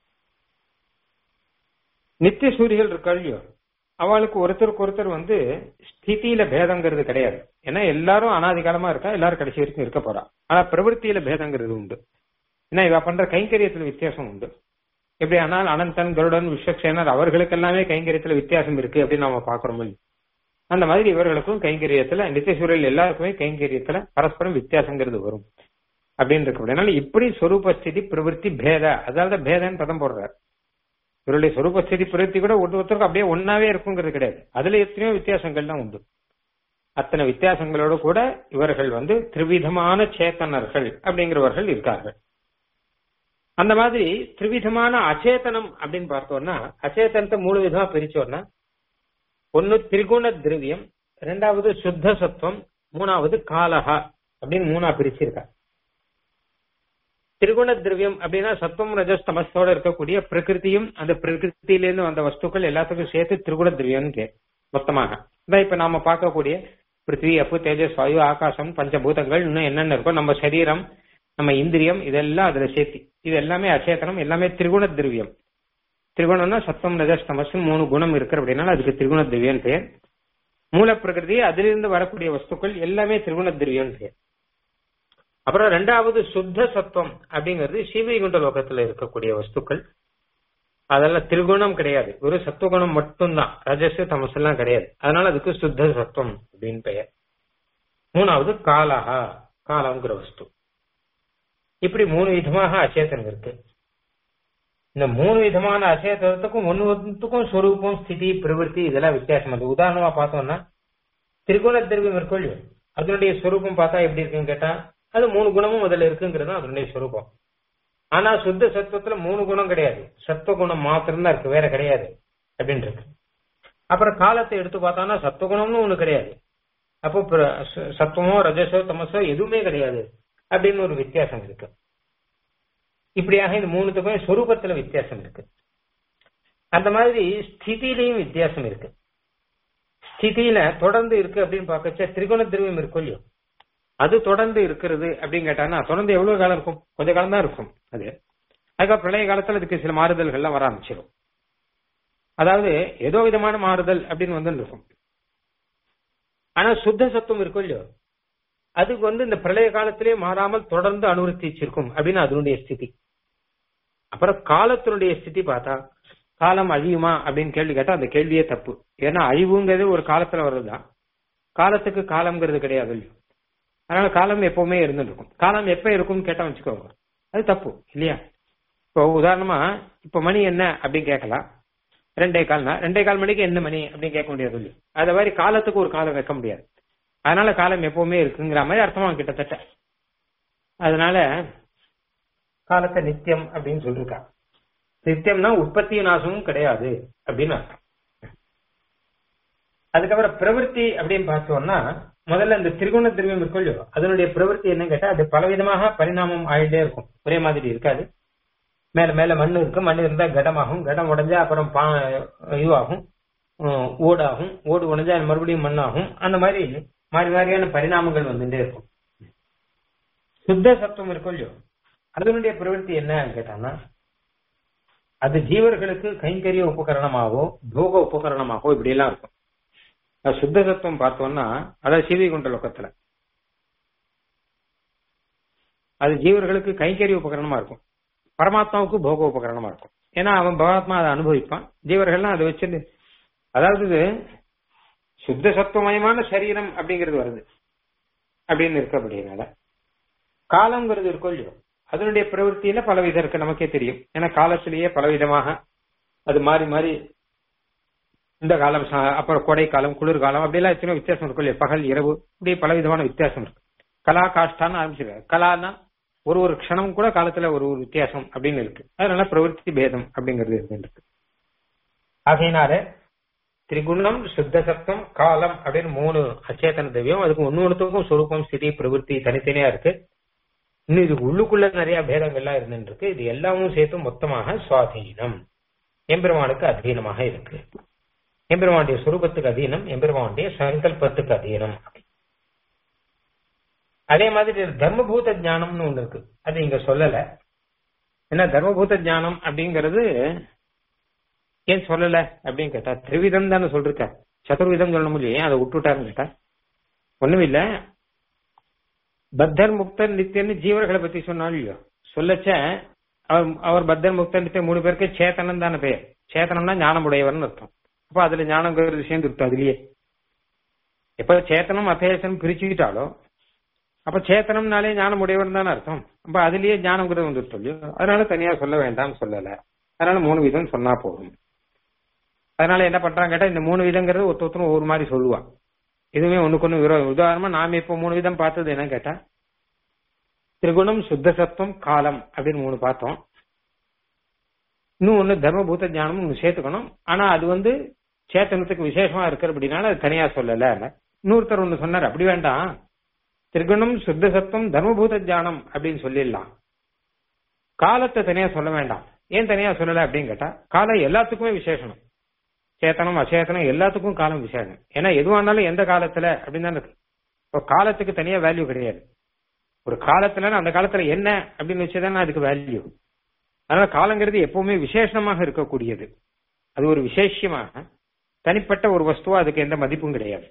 நித்திய சூரிகள் இருக்கா இல்லையோ அவளுக்கு ஒருத்தருக்கு ஒருத்தர் வந்து ஸ்திதியில பேதங்கிறது கிடையாது ஏன்னா எல்லாரும் அனாதி காலமா இருக்கா எல்லாரும் கடைசி வரைக்கும் இருக்க போறா ஆனா பிரவೃத்தியில பேதங்கிறது உண்டு ஏன்னா இவ பண்ற கைங்கரியத்துல வித்தியாசம் உண்டு எப்படி ஆனால் அனந்தன் கருடன் விஸ்வக்சேனர் அவர்களுக்கு எல்லாமே கைங்கரியத்துல வித்தியாசம் இருக்கு அப்படின்னு நம்ம பாக்குறோம் அந்த மாதிரி இவர்களுக்கும் கைங்கரியத்துல நித்தியசூரியல் எல்லாருக்குமே கைங்கரியத்துல பரஸ்பரம் வித்தியாசங்கிறது வரும் அப்படின்னு இருக்கு அதனால இப்படி சொரூப ஸ்திதி பிரவருத்தி பேத அதாவது பேதன்னு பதம் போடுறார் இவருடைய சொரூப ஸ்திதி பிரவருத்தி கூட ஒருத்தருக்கும் அப்படியே ஒன்னாவே இருக்குங்கிறது கிடையாது அதுல எத்தனையோ வித்தியாசங்கள்லாம் உண்டு அத்தனை வித்தியாசங்களோட கூட இவர்கள் வந்து திரிவிதமான சேத்தனர்கள் அப்படிங்கிறவர்கள் இருக்கார்கள் அந்த மாதிரி திரிவிதமான அச்சேதனம் அப்படின்னு பார்த்தோம்னா அச்சேதனத்தை மூணு விதமா பிரிச்சோம்னா ஒன்னு திரிகுண திரவியம் ரெண்டாவது சுத்த சத்துவம் மூணாவது காலஹா அப்படின்னு மூணா பிரிச்சிருக்கா திரிகுண திரவியம் அப்படின்னா சத்துவம் ரஜஸ் தமஸோட இருக்கக்கூடிய பிரகிருதியும் அந்த பிரகிருத்திலிருந்து வந்த வஸ்துக்கள் எல்லாத்துக்கும் சேர்த்து திரிகுண திரவியம் மொத்தமாக இதான் இப்ப நாம பார்க்கக்கூடிய பிருத்திவி அப்பு தேஜஸ் வாயு ஆகாசம் பஞ்சபூதங்கள் இன்னும் என்னென்ன இருக்கோ நம்ம சரீரம் நம்ம இந்திரியம் இதெல்லாம் அதுல சேர்த்தி இது எல்லாமே அச்சேதனம் எல்லாமே திரிகுண திரவியம் திரிகுணம்னா சத்தம் ரஜஸ் தமஸ் மூணு குணம் இருக்கிற அப்படின்னா அதுக்கு திரிகுண திரவியம் பெயர் மூல பிரகிருதி அதிலிருந்து வரக்கூடிய வஸ்துக்கள் எல்லாமே திரிகுண திரவியம் பெயர் அப்புறம் ரெண்டாவது சுத்த சத்துவம் அப்படிங்கிறது சீவைகுண்ட லோகத்துல இருக்கக்கூடிய வஸ்துக்கள் அதெல்லாம் திரிகுணம் கிடையாது ஒரு சத்துவகுணம் மட்டும்தான் ரஜஸ் தமஸ் எல்லாம் கிடையாது அதனால அதுக்கு சுத்த சத்துவம் அப்படின்னு பெயர் மூணாவது காலஹா காலம்ங்கிற வஸ்து இப்படி மூணு விதமாக அச்சேதனம் இருக்கு இந்த மூணு விதமான அச்சேதனத்துக்கும் ஒன்னு ஒன்றுக்கும் ஸ்வரூபம் ஸ்திதி பிரவருத்தி இதெல்லாம் வித்தியாசம் அது உதாரணமா பார்த்தோம்னா திரிகுண திரவியம் இருக்கும் இல்லையோ அதனுடைய ஸ்வரூபம் பார்த்தா எப்படி இருக்குன்னு கேட்டா அது மூணு குணமும் அதுல இருக்குங்கிறது தான் அதனுடைய ஸ்வரூபம் ஆனா சுத்த சத்துவத்துல மூணு குணம் கிடையாது சத்துவ குணம் மாத்திரம் தான் இருக்கு வேற கிடையாது அப்படின்னு இருக்கு அப்புறம் காலத்தை எடுத்து பார்த்தோம்னா சத்துவகுணம்னு ஒண்ணு கிடையாது அப்போ சத்துவமோ ரஜசோ தமசோ எதுவுமே கிடையாது அப்படின்னு ஒரு வித்தியாசம் இருக்கு இப்படியாக இந்த மூணுத்துக்கும் சொரூபத்துல வித்தியாசம் இருக்கு அந்த மாதிரி ஸ்திதிலையும் வித்தியாசம் இருக்கு ஸ்திதியில தொடர்ந்து இருக்கு அப்படின்னு பார்க்கச்ச திரிகுண திரவியம் இருக்கும் இல்லையோ அது தொடர்ந்து இருக்கிறது அப்படின்னு கேட்டாங்கன்னா தொடர்ந்து எவ்வளவு காலம் இருக்கும் கொஞ்ச காலம் தான் இருக்கும் அது அதுக்கப்புறம் பிரளய காலத்துல அதுக்கு சில மாறுதல்கள்லாம் வர ஆரம்பிச்சிடும் அதாவது ஏதோ விதமான மாறுதல் அப்படின்னு வந்து இருக்கும் ஆனா சுத்த சத்துவம் இருக்கும் இல்லையோ அதுக்கு வந்து இந்த பிரளய காலத்திலே மாறாமல் தொடர்ந்து அனுவர்த்திச்சிருக்கும் அப்படின்னு அதனுடைய ஸ்திதி அப்புறம் காலத்தினுடைய ஸ்திதி பார்த்தா காலம் அழியுமா அப்படின்னு கேள்வி கேட்டா அந்த கேள்வியே தப்பு ஏன்னா அழிவுங்கிறது ஒரு காலத்துல வர்றதுதான் காலத்துக்கு காலம்ங்கிறது கிடையாது இல்லையோ அதனால காலம் எப்பவுமே இருந்துட்டு இருக்கும் காலம் எப்ப இருக்கும்னு கேட்டா வச்சுக்கோங்க அது தப்பு இல்லையா இப்போ உதாரணமா இப்ப மணி என்ன அப்படின்னு கேட்கலாம் ரெண்டே கால்னா ரெண்டே கால் மணிக்கு என்ன மணி அப்படின்னு கேட்க முடியாது இல்லையா அது மாதிரி காலத்துக்கு ஒரு காலம் வைக்க முடியாது அதனால காலம் எப்பவுமே இருக்குங்கிற மாதிரி அர்த்தமா கிட்டத்தட்ட அதனால காலத்தை நித்தியம் அப்படின்னு சொல்லிருக்கா நித்தியம்னா உற்பத்தி நாசமும் கிடையாது அப்படின்னு அர்த்தம் அதுக்கப்புறம் பிரவருத்தி அப்படின்னு பார்த்தோம்னா முதல்ல இந்த திரிகுண திரவியம் இருக்கும் இல்லையோ அதனுடைய பிரவருத்தி என்ன கேட்டா அது பலவிதமாக பரிணாமம் ஆயிட்டே இருக்கும் ஒரே மாதிரி இருக்காது மேல மேல மண் இருக்கு மண் இருந்தா கடமாகும் கடம் உடைஞ்சா அப்புறம் பா இதுவாகும் உம், ஓடாகும் ஓடு உடைஞ்சா மறுபடியும் மண்ணாகும் அந்த மாதிரி மாறி மாறியான பரிணாமங்கள் வந்துட்டே இருக்கும் சுத்த சத்துவம் இருக்கும் இல்லையோ அதனுடைய பிரவൃத்தி என்னன்னு கேட்டான்னா அது ஜீவர்களுக்கு கைங்கரிய உபகரணமாகவோ போக உபகரணமாகவோ இப்படி எல்லாம் இருக்கும் அது சுத்த சத்துவம் பார்த்தோம்னா அதாவது சீவி கொண்ட லோகத்துல அது ஜீவர்களுக்கு கைங்கரிய உபகரணமா இருக்கும் பரமாத்மாவுக்கு போக உபகரணமா இருக்கும் ஏன்னா அவன் பரமாத்மா அதை அனுபவிப்பான் ஜீவர்கள்லாம் அதை வச்சு அதாவது இது சுத்த சத்துவமயமான சரீரம் அப்படிங்கிறது வருது அப்படின்னு இருக்க அப்படின்னால காலங்கிறது இருக்கும் இல்லையோ அதனுடைய பிரவൃத்தியில பலவிதம் இருக்கு நமக்கே தெரியும் ஏன்னா காலத்திலேயே பலவிதமாக அது மாறி மாறி இந்த காலம் ச- அப்புறம் கோடை காலம் குளிர்காலம் அப்படிலாம் எத்தனையோ வித்தியாசம் இருக்கும் இல்லையா பகல் இரவு இப்படி பல விதமான வித்தியாசம் இருக்கு கலா காஷ்டான்னு ஆரம்பிச்சிருக்காரு கலான்னா ஒரு ஒரு க்ஷணம் கூட காலத்துல ஒரு ஒரு வித்தியாசம் அப்படின்னு இருக்கு அதனால பிரவೃத்தி பேதம் அப்படிங்கிறது இருக்கு ஆகையினால திரிகுணம் சுத்த சத்தம் காலம் அப்படின்னு மூணு அச்சேதன திவ்யம் அதுக்கு ஒன்னு ஒண்ணுத்துக்கும் சுரூபம் ஸ்திதி பிரவೃத்தி தனித்தனியா இருக்கு இன்னும் இதுக்கு உள்ளுக்குள்ள நிறைய பேதங்கள்லாம் இருந்துட்டு இருக்கு இது எல்லாமும் சேர்த்து மொத்தமாக சுவாதீனம் எம்பெருமானுக்கு அதீனமாக இருக்கு எம்பெருமானுடைய சுரூபத்துக்கு அதீனம் எம்பெருமானுடைய சங்கல்பத்துக்கு அதீனம் அதே மாதிரி தர்மபூத ஞானம்னு ஒண்ணு இருக்கு அது இங்க சொல்லல ஏன்னா தர்மபூத ஞானம் அப்படிங்கிறது ஏன் சொல்லல அப்படின்னு கேட்டா திரிவிதம் தானே சொல்லிருக்க சதுர்விதம் சொல்ல முடியும் ஏன் அதை விட்டுட்டாருன்னு கேட்டா ஒண்ணும் இல்ல பத்தர் முக்தர் நித்தியன்னு ஜீவர்களை பத்தி சொன்னாலும் இல்லையோ சொல்லச்ச அவர் அவர் பத்தர் முக்தர் நித்தியம் மூணு பேருக்கு சேத்தனம் தானே பெயர் சேத்தனம்னா ஞானம் உடையவர்னு அர்த்தம் அப்ப அதுல ஞானங்கிறது சேர்ந்து இருக்கு அதுலயே எப்ப சேத்தனம் அபேசனம் பிரிச்சுக்கிட்டாலோ அப்ப சேத்தனம்னாலே ஞானம் உடையவன் தானே அர்த்தம் அப்ப அதுலயே ஞானங்கிறது வந்துருச்சு இல்லையோ அதனால தனியா சொல்ல வேண்டாம் சொல்லல அதனால மூணு விதம் சொன்னா போதும் அதனால என்ன பண்றாங்க கேட்டா இந்த மூணு விதங்கிறது ஒருத்த ஒருத்தரும் ஒவ்வொரு மாதிரி சொல்லுவான் இதுவுமே ஒண்ணுக்கு ஒண்ணு விரோதம் உதாரணமா நாம இப்ப மூணு விதம் பார்த்தது என்ன கேட்டா திரிகுணம் சுத்த சத்துவம் காலம் அப்படின்னு மூணு பார்த்தோம் இன்னும் ஒண்ணு தர்மபூத ஞானம் ஒண்ணு சேர்த்துக்கணும் ஆனா அது வந்து சேத்தனத்துக்கு விசேஷமா இருக்கிற அப்படின்னால அது தனியா சொல்லல இன்னொருத்தர் ஒண்ணு சொன்னார் அப்படி வேண்டாம் திரிகுணம் சுத்த சத்துவம் தர்மபூத ஞானம் அப்படின்னு சொல்லிடலாம் காலத்தை தனியா சொல்ல வேண்டாம் ஏன் தனியா சொல்லல அப்படின்னு கேட்டா காலம் எல்லாத்துக்குமே விசேஷனம் சேத்தனம் அச்சேதனம் எல்லாத்துக்கும் காலம் விசேஷம் ஏன்னா எதுவா இருந்தாலும் எந்த காலத்துல அப்படின்னு தானே இருக்கு இப்போ காலத்துக்கு தனியா வேல்யூ கிடையாது ஒரு காலத்துல அந்த காலத்துல என்ன அப்படின்னு வச்சுதானே அதுக்கு வேல்யூ அதனால காலங்கிறது எப்பவுமே விசேஷமாக இருக்கக்கூடியது அது ஒரு விசேஷமாக தனிப்பட்ட ஒரு வஸ்துவா அதுக்கு எந்த மதிப்பும் கிடையாது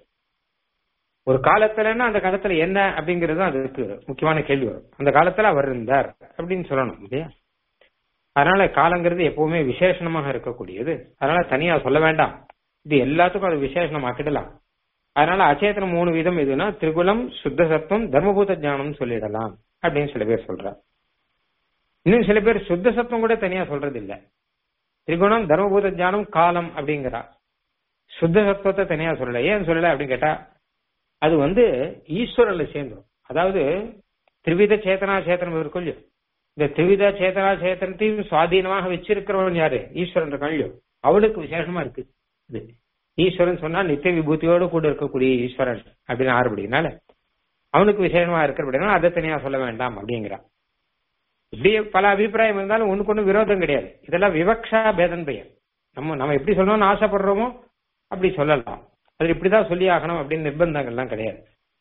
ஒரு காலத்துலன்னா அந்த காலத்துல என்ன அப்படிங்கிறது தான் அதுக்கு முக்கியமான கேள்வி வரும் அந்த காலத்துல அவர் இருந்தார் அப்படின்னு சொல்லணும் இல்லையா அதனால காலங்கிறது எப்பவுமே விசேஷணமாக இருக்கக்கூடியது அதனால தனியா சொல்ல வேண்டாம் இது எல்லாத்துக்கும் அது விசேஷணமாக்கிடலாம் அதனால அச்சேதனம் மூணு விதம் எதுனா திரிகுலம் சுத்த சத்துவம் தர்மபூத ஞானம் சொல்லிடலாம் அப்படின்னு சில பேர் சொல்றார் இன்னும் சில பேர் சுத்த சத்துவம் கூட தனியா சொல்றது இல்ல திரிகுணம் தர்மபூத ஞானம் காலம் அப்படிங்கிறா சுத்த சத்துவத்தை தனியா சொல்லல ஏன் சொல்லல அப்படின்னு கேட்டா அது வந்து ஈஸ்வரன்ல சேர்ந்துடும் அதாவது திரிவித சேத்தனா சேத்தனம் இருக்கும் இல்லையோ இந்த திரிவித சேத்தனா சேத்தனத்தையும் சுவாதீனமாக வச்சிருக்கிறவன் யாரு ஈஸ்வரன் இருக்கான் இல்லையோ அவளுக்கு விசேஷமா இருக்கு இது ஈஸ்வரன் சொன்னா நித்திய விபூதியோடு கூட இருக்கக்கூடிய ஈஸ்வரன் அப்படின்னு ஆறுபடினால அவனுக்கு விசேஷமா இருக்கிறபடினால அதை தனியா சொல்ல வேண்டாம் அப்படிங்கிறான் இப்படி பல அபிப்பிராயம் இருந்தாலும் ஒண்ணுக்கு ஒண்ணு விரோதம் கிடையாது இதெல்லாம் விவக்ஷா பேதன் பெயர் நம்ம நம்ம எப்படி சொல்லணும்னு ஆசைப்படுறோமோ அப்படி சொல்லலாம் அது இப்படிதான் சொல்லி ஆகணும் அப்படின்னு நிர்பந்தங்கள்லாம் கிடையாது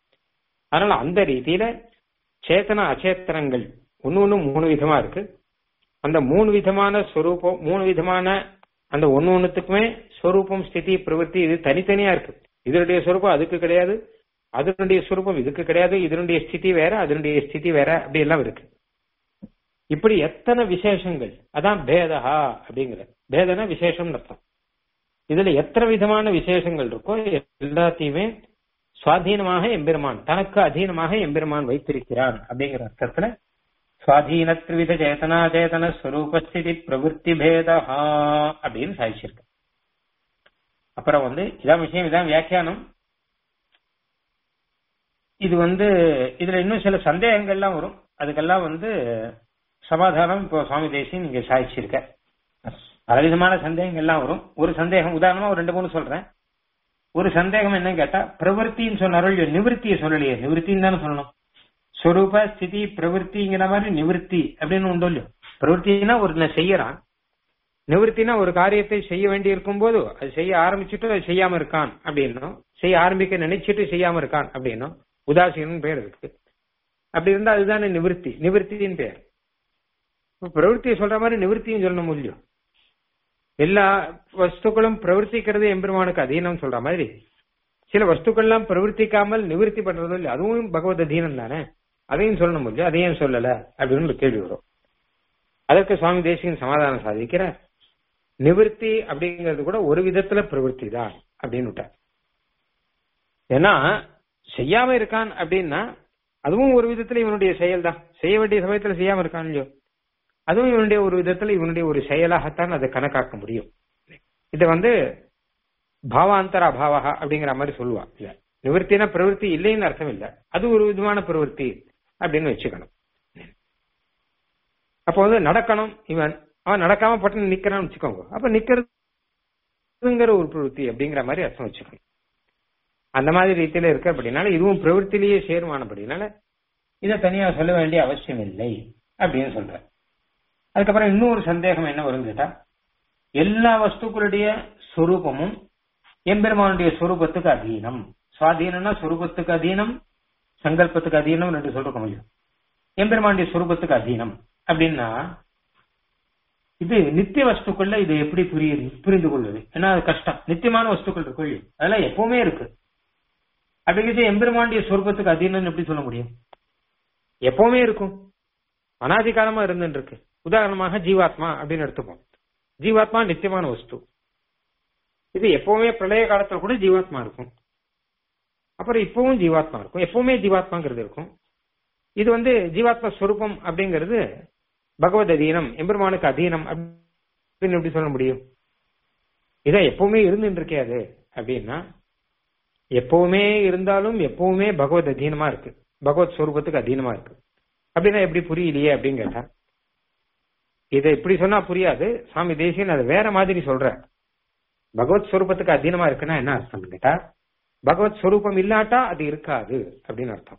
அதனால அந்த ரீதியில சேத்தன அச்சேத்தனங்கள் ஒன்னு ஒண்ணு மூணு விதமா இருக்கு அந்த மூணு விதமான ஸ்வரூபம் மூணு விதமான அந்த ஒன்னு ஒண்ணுத்துக்குமே ஸ்வரூபம் ஸ்திதி பிரவൃத்தி இது தனித்தனியா இருக்கு இதனுடைய ஸ்வரூபம் அதுக்கு கிடையாது அதனுடைய ஸ்வரூபம் இதுக்கு கிடையாது இதனுடைய ஸ்திதி வேற அதனுடைய ஸ்திதி வேற அப்படி எல்லாம் இருக்கு இப்படி எத்தனை விசேஷங்கள் அதான் பேதஹா அப்படிங்கிற பேதனா விசேஷம் அர்த்தம் இதுல எத்தனை விதமான விசேஷங்கள் இருக்கோ எல்லாத்தையுமே சுவாதீனமாக எம்பெருமான் தனக்கு அதீனமாக எம்பெருமான் வைத்திருக்கிறான் அப்படிங்கிற அர்த்தத்துல சுவாதீன திரிவித சேதனா சேதன ஸ்வரூபஸ்திதி பிரவருத்தி பேதா அப்படின்னு சாதிச்சிருக்கு அப்புறம் வந்து இதான் விஷயம் இதான் வியாக்கியானம் இது வந்து இதுல இன்னும் சில சந்தேகங்கள்லாம் வரும் அதுக்கெல்லாம் வந்து சமாதானம் இப்போ சுவாமி தேசியம் நீங்க சாதிச்சிருக்க பலவிதமான சந்தேகங்கள்லாம் வரும் ஒரு சந்தேகம் உதாரணமா ஒரு ரெண்டு மூணு சொல்றேன் ஒரு சந்தேகம் என்னன்னு கேட்டா பிரவருத்தின்னு சொன்னாரோ நிவர்த்தியை சொல்லலையே நிவர்த்தின்னு தானே சொல்லணும் ஸ்வரூப ஸ்திதி பிரவருத்திங்கிற மாதிரி நிவர்த்தி அப்படின்னு உண்டோ இல்லையோ பிரவருத்தினா ஒரு செய்யறான் நிவர்த்தினா ஒரு காரியத்தை செய்ய வேண்டி இருக்கும் போது அது செய்ய ஆரம்பிச்சுட்டு அது செய்யாம இருக்கான் அப்படின்னும் செய்ய ஆரம்பிக்க நினைச்சிட்டு செய்யாம இருக்கான் அப்படின்னும் உதாசீனம் பேர் இருக்கு அப்படி இருந்தா அதுதானே நிவர்த்தி நிவர்த்தியின் பேர் பிரவருத்தியை சொல்ற மாதிரி நிவர்த்தியும் சொல்லணும் முடியும் எல்லா வஸ்துக்களும் பிரவர்த்திக்கிறது எம்பெருமானுக்கு அதீனம் சொல்ற மாதிரி சில வஸ்துக்கள்லாம் பிரவர்த்திக்காமல் நிவர்த்தி பண்றதும் இல்லை அதுவும் பகவத் அதீனம் தானே அதையும் சொல்லணும் முடியும் அதையும் சொல்லல அப்படின்னு ஒரு கேள்வி வரும் அதற்கு சுவாமி தேசிகன் சமாதானம் சாதிக்கிறார் நிவர்த்தி அப்படிங்கிறது கூட ஒரு விதத்துல பிரவருத்தி தான் அப்படின்னு விட்டார் ஏன்னா செய்யாம இருக்கான் அப்படின்னா அதுவும் ஒரு விதத்துல இவனுடைய செயல் தான் செய்ய வேண்டிய சமயத்துல செய்யாம இருக்கான் இல்லையோ அதுவும் இவனுடைய ஒரு விதத்துல இவனுடைய ஒரு செயலாகத்தான் அதை கணக்காக்க முடியும் இதை வந்து பாவாந்தர அபாவா அப்படிங்கிற மாதிரி சொல்லுவா இல்ல நிவர்த்தினா பிரவருத்தி இல்லைன்னு அர்த்தம் இல்ல அது ஒரு விதமான பிரவருத்தி அப்படின்னு வச்சுக்கணும் அப்போ வந்து நடக்கணும் இவன் அவன் நடக்காம பட்டு நிக்கிறான்னு வச்சுக்கோங்க அப்ப நிக்கிறதுங்கிற ஒரு பிரவருத்தி அப்படிங்கிற மாதிரி அர்த்தம் வச்சுக்கணும் அந்த மாதிரி ரீதியில இருக்க அப்படின்னால இதுவும் பிரவருத்திலேயே சேருமானபடினால இதை தனியா சொல்ல வேண்டிய அவசியம் இல்லை அப்படின்னு சொல்ற அதுக்கப்புறம் இன்னொரு சந்தேகம் என்ன வரும் கேட்டா எல்லா வஸ்துக்களுடைய சொரூபமும் எம்பெருமானுடைய சொரூபத்துக்கு அதீனம் சுவாதீனம்னா சொரூபத்துக்கு அதீனம் சங்கல்பத்துக்கு அதீனம் ரெண்டு சொல்ற முடியும் எம்பெருமானுடைய சொரூபத்துக்கு அதீனம் அப்படின்னா இது நித்திய வஸ்துக்கள்ல இது எப்படி புரியுது புரிந்து கொள்வது ஏன்னா அது கஷ்டம் நித்தியமான வஸ்துக்கள் இருக்கு இல்லையா? அதெல்லாம் எப்பவுமே இருக்கு அப்படிங்கிறது எம்பெருமானுடைய சொரூபத்துக்கு அதீனம்னு எப்படி சொல்ல முடியும் எப்பவுமே இருக்கும் அனாதி காலமா இருந்துட்டு இருக்கு உதாரணமாக ஜீவாத்மா அப்படின்னு எடுத்துப்போம் ஜீவாத்மா நித்தியமான வஸ்து இது எப்பவுமே பிரளய காலத்துல கூட ஜீவாத்மா இருக்கும் அப்புறம் இப்பவும் ஜீவாத்மா இருக்கும் எப்பவுமே ஜீவாத்மாங்கிறது இருக்கும் இது வந்து ஜீவாத்மா ஸ்வரூபம் அப்படிங்கிறது பகவத் அதீனம் எம்பெருமானுக்கு அதீனம் அப்படின்னு எப்படி சொல்ல முடியும் இதான் எப்பவுமே இருந்துட்டு இருக்கே அது அப்படின்னா எப்பவுமே இருந்தாலும் எப்பவுமே பகவத் அதீனமா இருக்கு பகவத் ஸ்வரூபத்துக்கு அதீனமா இருக்கு அப்படின்னா எப்படி புரியலையே அப்படின்னு கேட்டா இதை இப்படி சொன்னா புரியாது சுவாமி தேசியன் அதை வேற மாதிரி சொல்ற பகவத் ஸ்வரூபத்துக்கு அதீனமா இருக்குன்னா என்ன அர்த்தம் கேட்டா பகவத் ஸ்வரூபம் இல்லாட்டா அது இருக்காது அப்படின்னு அர்த்தம்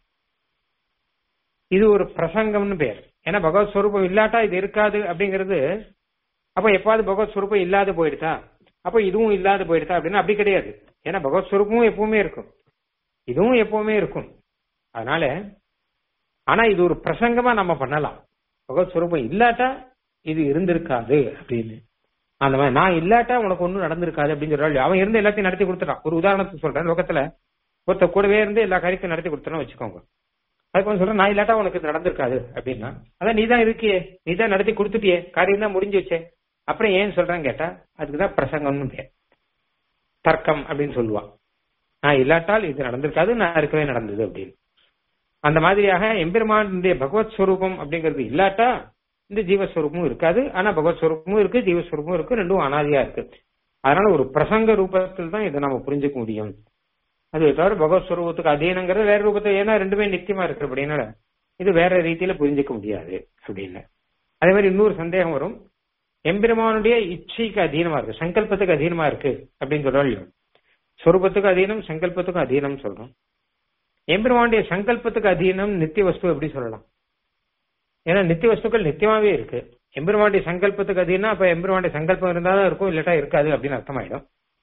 இது ஒரு பிரசங்கம்னு பேர் ஏன்னா பகவத் ஸ்வரூபம் இல்லாட்டா இது இருக்காது அப்படிங்கிறது அப்ப எப்பாவது பகவத் ஸ்வரூபம் இல்லாத போயிடுதா அப்ப இதுவும் இல்லாத போயிடுதா அப்படின்னா அப்படி கிடையாது ஏன்னா பகவத் ஸ்வரூபமும் எப்பவுமே இருக்கும் இதுவும் எப்பவுமே இருக்கும் அதனால ஆனா இது ஒரு பிரசங்கமா நம்ம பண்ணலாம் பகவத் ஸ்வரூபம் இல்லாட்டா இது இருந்திருக்காது அப்படின்னு அந்த மாதிரி நான் இல்லாட்டா உனக்கு ஒண்ணும் நடந்திருக்காது அப்படின்னு சொல்றாள் அவன் இருந்து எல்லாத்தையும் நடத்தி கொடுத்துட்டான் ஒரு உதாரணத்துக்கு சொல்றேன் லோகத்துல ஒருத்த கூடவே இருந்து எல்லா காரியத்தையும் நடத்தி கொடுத்துறான்னு வச்சுக்கோங்க அதுக்கு வந்து சொல்றேன் நான் இல்லாட்டா உனக்கு இது நடந்திருக்காது அப்படின்னா அதான் நீ தான் இருக்கியே நீ தான் நடத்தி கொடுத்துட்டியே காரியம் தான் முடிஞ்சு வச்சே அப்புறம் ஏன் சொல்றேன்னு கேட்டா அதுக்குதான் பிரசங்கம்னு பேர் தர்க்கம் அப்படின்னு சொல்லுவான் நான் இல்லாட்டால் இது நடந்திருக்காது நான் இருக்கவே நடந்தது அப்படின்னு அந்த மாதிரியாக எம்பெருமானுடைய பகவத் ஸ்வரூபம் அப்படிங்கிறது இல்லாட்டா இந்த ஜீவஸ்வரூபமும் இருக்காது ஆனா பகவத் ஸ்வரூபமும் இருக்கு ஜீவஸ்வரூபமும் இருக்கு ரெண்டும் அனாதியா இருக்கு அதனால ஒரு பிரசங்க ரூபத்தில் தான் இதை நம்ம புரிஞ்சுக்க முடியும் அது தவிர பகவத் ஸ்வரூபத்துக்கு அதீனங்கிறது வேற ரூபத்தை ஏன்னா ரெண்டுமே நித்தியமா இருக்கு அப்படின்னால இது வேற ரீதியில புரிஞ்சுக்க முடியாது அப்படின்னு அதே மாதிரி இன்னொரு சந்தேகம் வரும் எம்பெருமானுடைய இச்சைக்கு அதீனமா இருக்கு சங்கல்பத்துக்கு அதீனமா இருக்கு அப்படின்னு சொல்றோம் ஸ்வரூபத்துக்கு அதீனம் சங்கல்பத்துக்கும் அதீனம் சொல்றோம் எம்பெருமானுடைய சங்கல்பத்துக்கு அதீனம் நித்திய வஸ்து எப்படி சொல்லலாம் ஏன்னா நித்திய வஸ்துக்கள் நித்தியமாவே இருக்கு எம்பெருமானுடைய சங்கல்பத்துக்கு அதீனா அப்ப எம்பெருமானுடைய சங்கல்பம் இருந்தாதான் இருக்கும் இல்லாட்டா இருக்காது அப்படின்னு அர்த்தமாயிடும்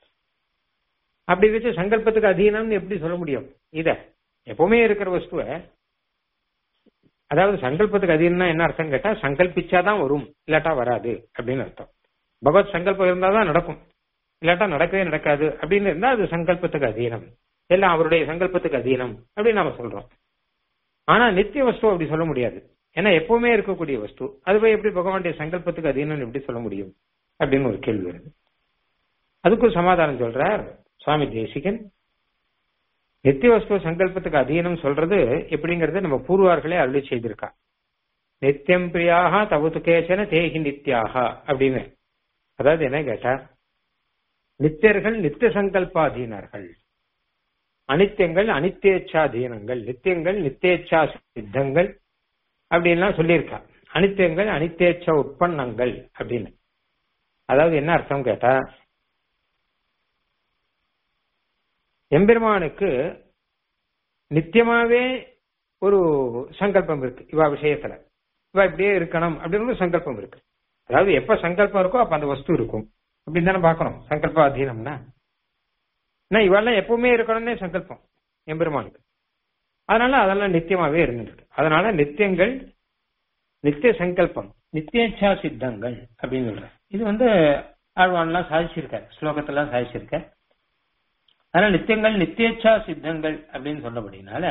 அப்படி வச்சு சங்கல்பத்துக்கு அதீனம்னு எப்படி சொல்ல முடியும் இத எப்பவுமே இருக்கிற வஸ்துவ அதாவது சங்கல்பத்துக்கு அதீனம்னா என்ன அர்த்தம் கேட்டா சங்கல்பிச்சாதான் வரும் இல்லாட்டா வராது அப்படின்னு அர்த்தம் பகவத் சங்கல்பம் இருந்தாதான் நடக்கும் இல்லாட்டா நடக்கவே நடக்காது அப்படின்னு இருந்தா அது சங்கல்பத்துக்கு அதீனம் எல்லாம் அவருடைய சங்கல்பத்துக்கு அதீனம் அப்படின்னு நாம சொல்றோம் ஆனா நித்திய வஸ்து அப்படி சொல்ல முடியாது ஏன்னா எப்பவுமே இருக்கக்கூடிய வஸ்து அது போய் எப்படி பகவானுடைய சங்கல்பத்துக்கு அதீனம் எப்படி சொல்ல முடியும் அப்படின்னு ஒரு கேள்வி வருது அதுக்கு ஒரு சமாதானம் சொல்றார் சுவாமி தேசிகன் நித்திய வஸ்து சங்கல்பத்துக்கு அதீனம் சொல்றது எப்படிங்கறது நம்ம பூர்வார்களே அருளி செய்திருக்கா நித்தியம் பிரியாக தவுத்து கேசன தேகி நித்யாக அப்படின்னு அதாவது என்ன கேட்டா நித்தியர்கள் நித்திய சங்கல்பாதீனர்கள் அனித்தியங்கள் அனித்தியேச்சாதீனங்கள் நித்தியங்கள் நித்தியேச்சா சித்தங்கள் அப்படின்லாம் சொல்லியிருக்கா அனித்தியங்கள் அனித்தியேச்ச உற்பன்னங்கள் அப்படின்னு அதாவது என்ன அர்த்தம் கேட்டா எம்பெருமானுக்கு நித்தியமாவே ஒரு சங்கல்பம் இருக்கு இவா விஷயத்துல இவ இப்படியே இருக்கணும் அப்படின்னு ஒரு சங்கல்பம் இருக்கு அதாவது எப்ப சங்கல்பம் இருக்கோ அப்ப அந்த வஸ்து இருக்கும் அப்படின்னு தானே பாக்கணும் சங்கல்ப அதீனம்னா ஏன்னா இவெல்லாம் எப்பவுமே இருக்கணும்னே சங்கல்பம் எம்பெருமானுக்கு அதனால அதெல்லாம் நித்தியமாவே இருந்துருக்கு அதனால நித்தியங்கள் நித்திய சங்கல்பம் நித்தியச்சா சித்தங்கள் அப்படின்னு சொல்ற இது வந்து ஆழ்வான்லாம் சாதிச்சிருக்காரு ஸ்லோகத்தெல்லாம் சாதிச்சிருக்காரு அதனால நித்தியங்கள் நித்தியச்சா சித்தங்கள் அப்படின்னு சொன்னபடினால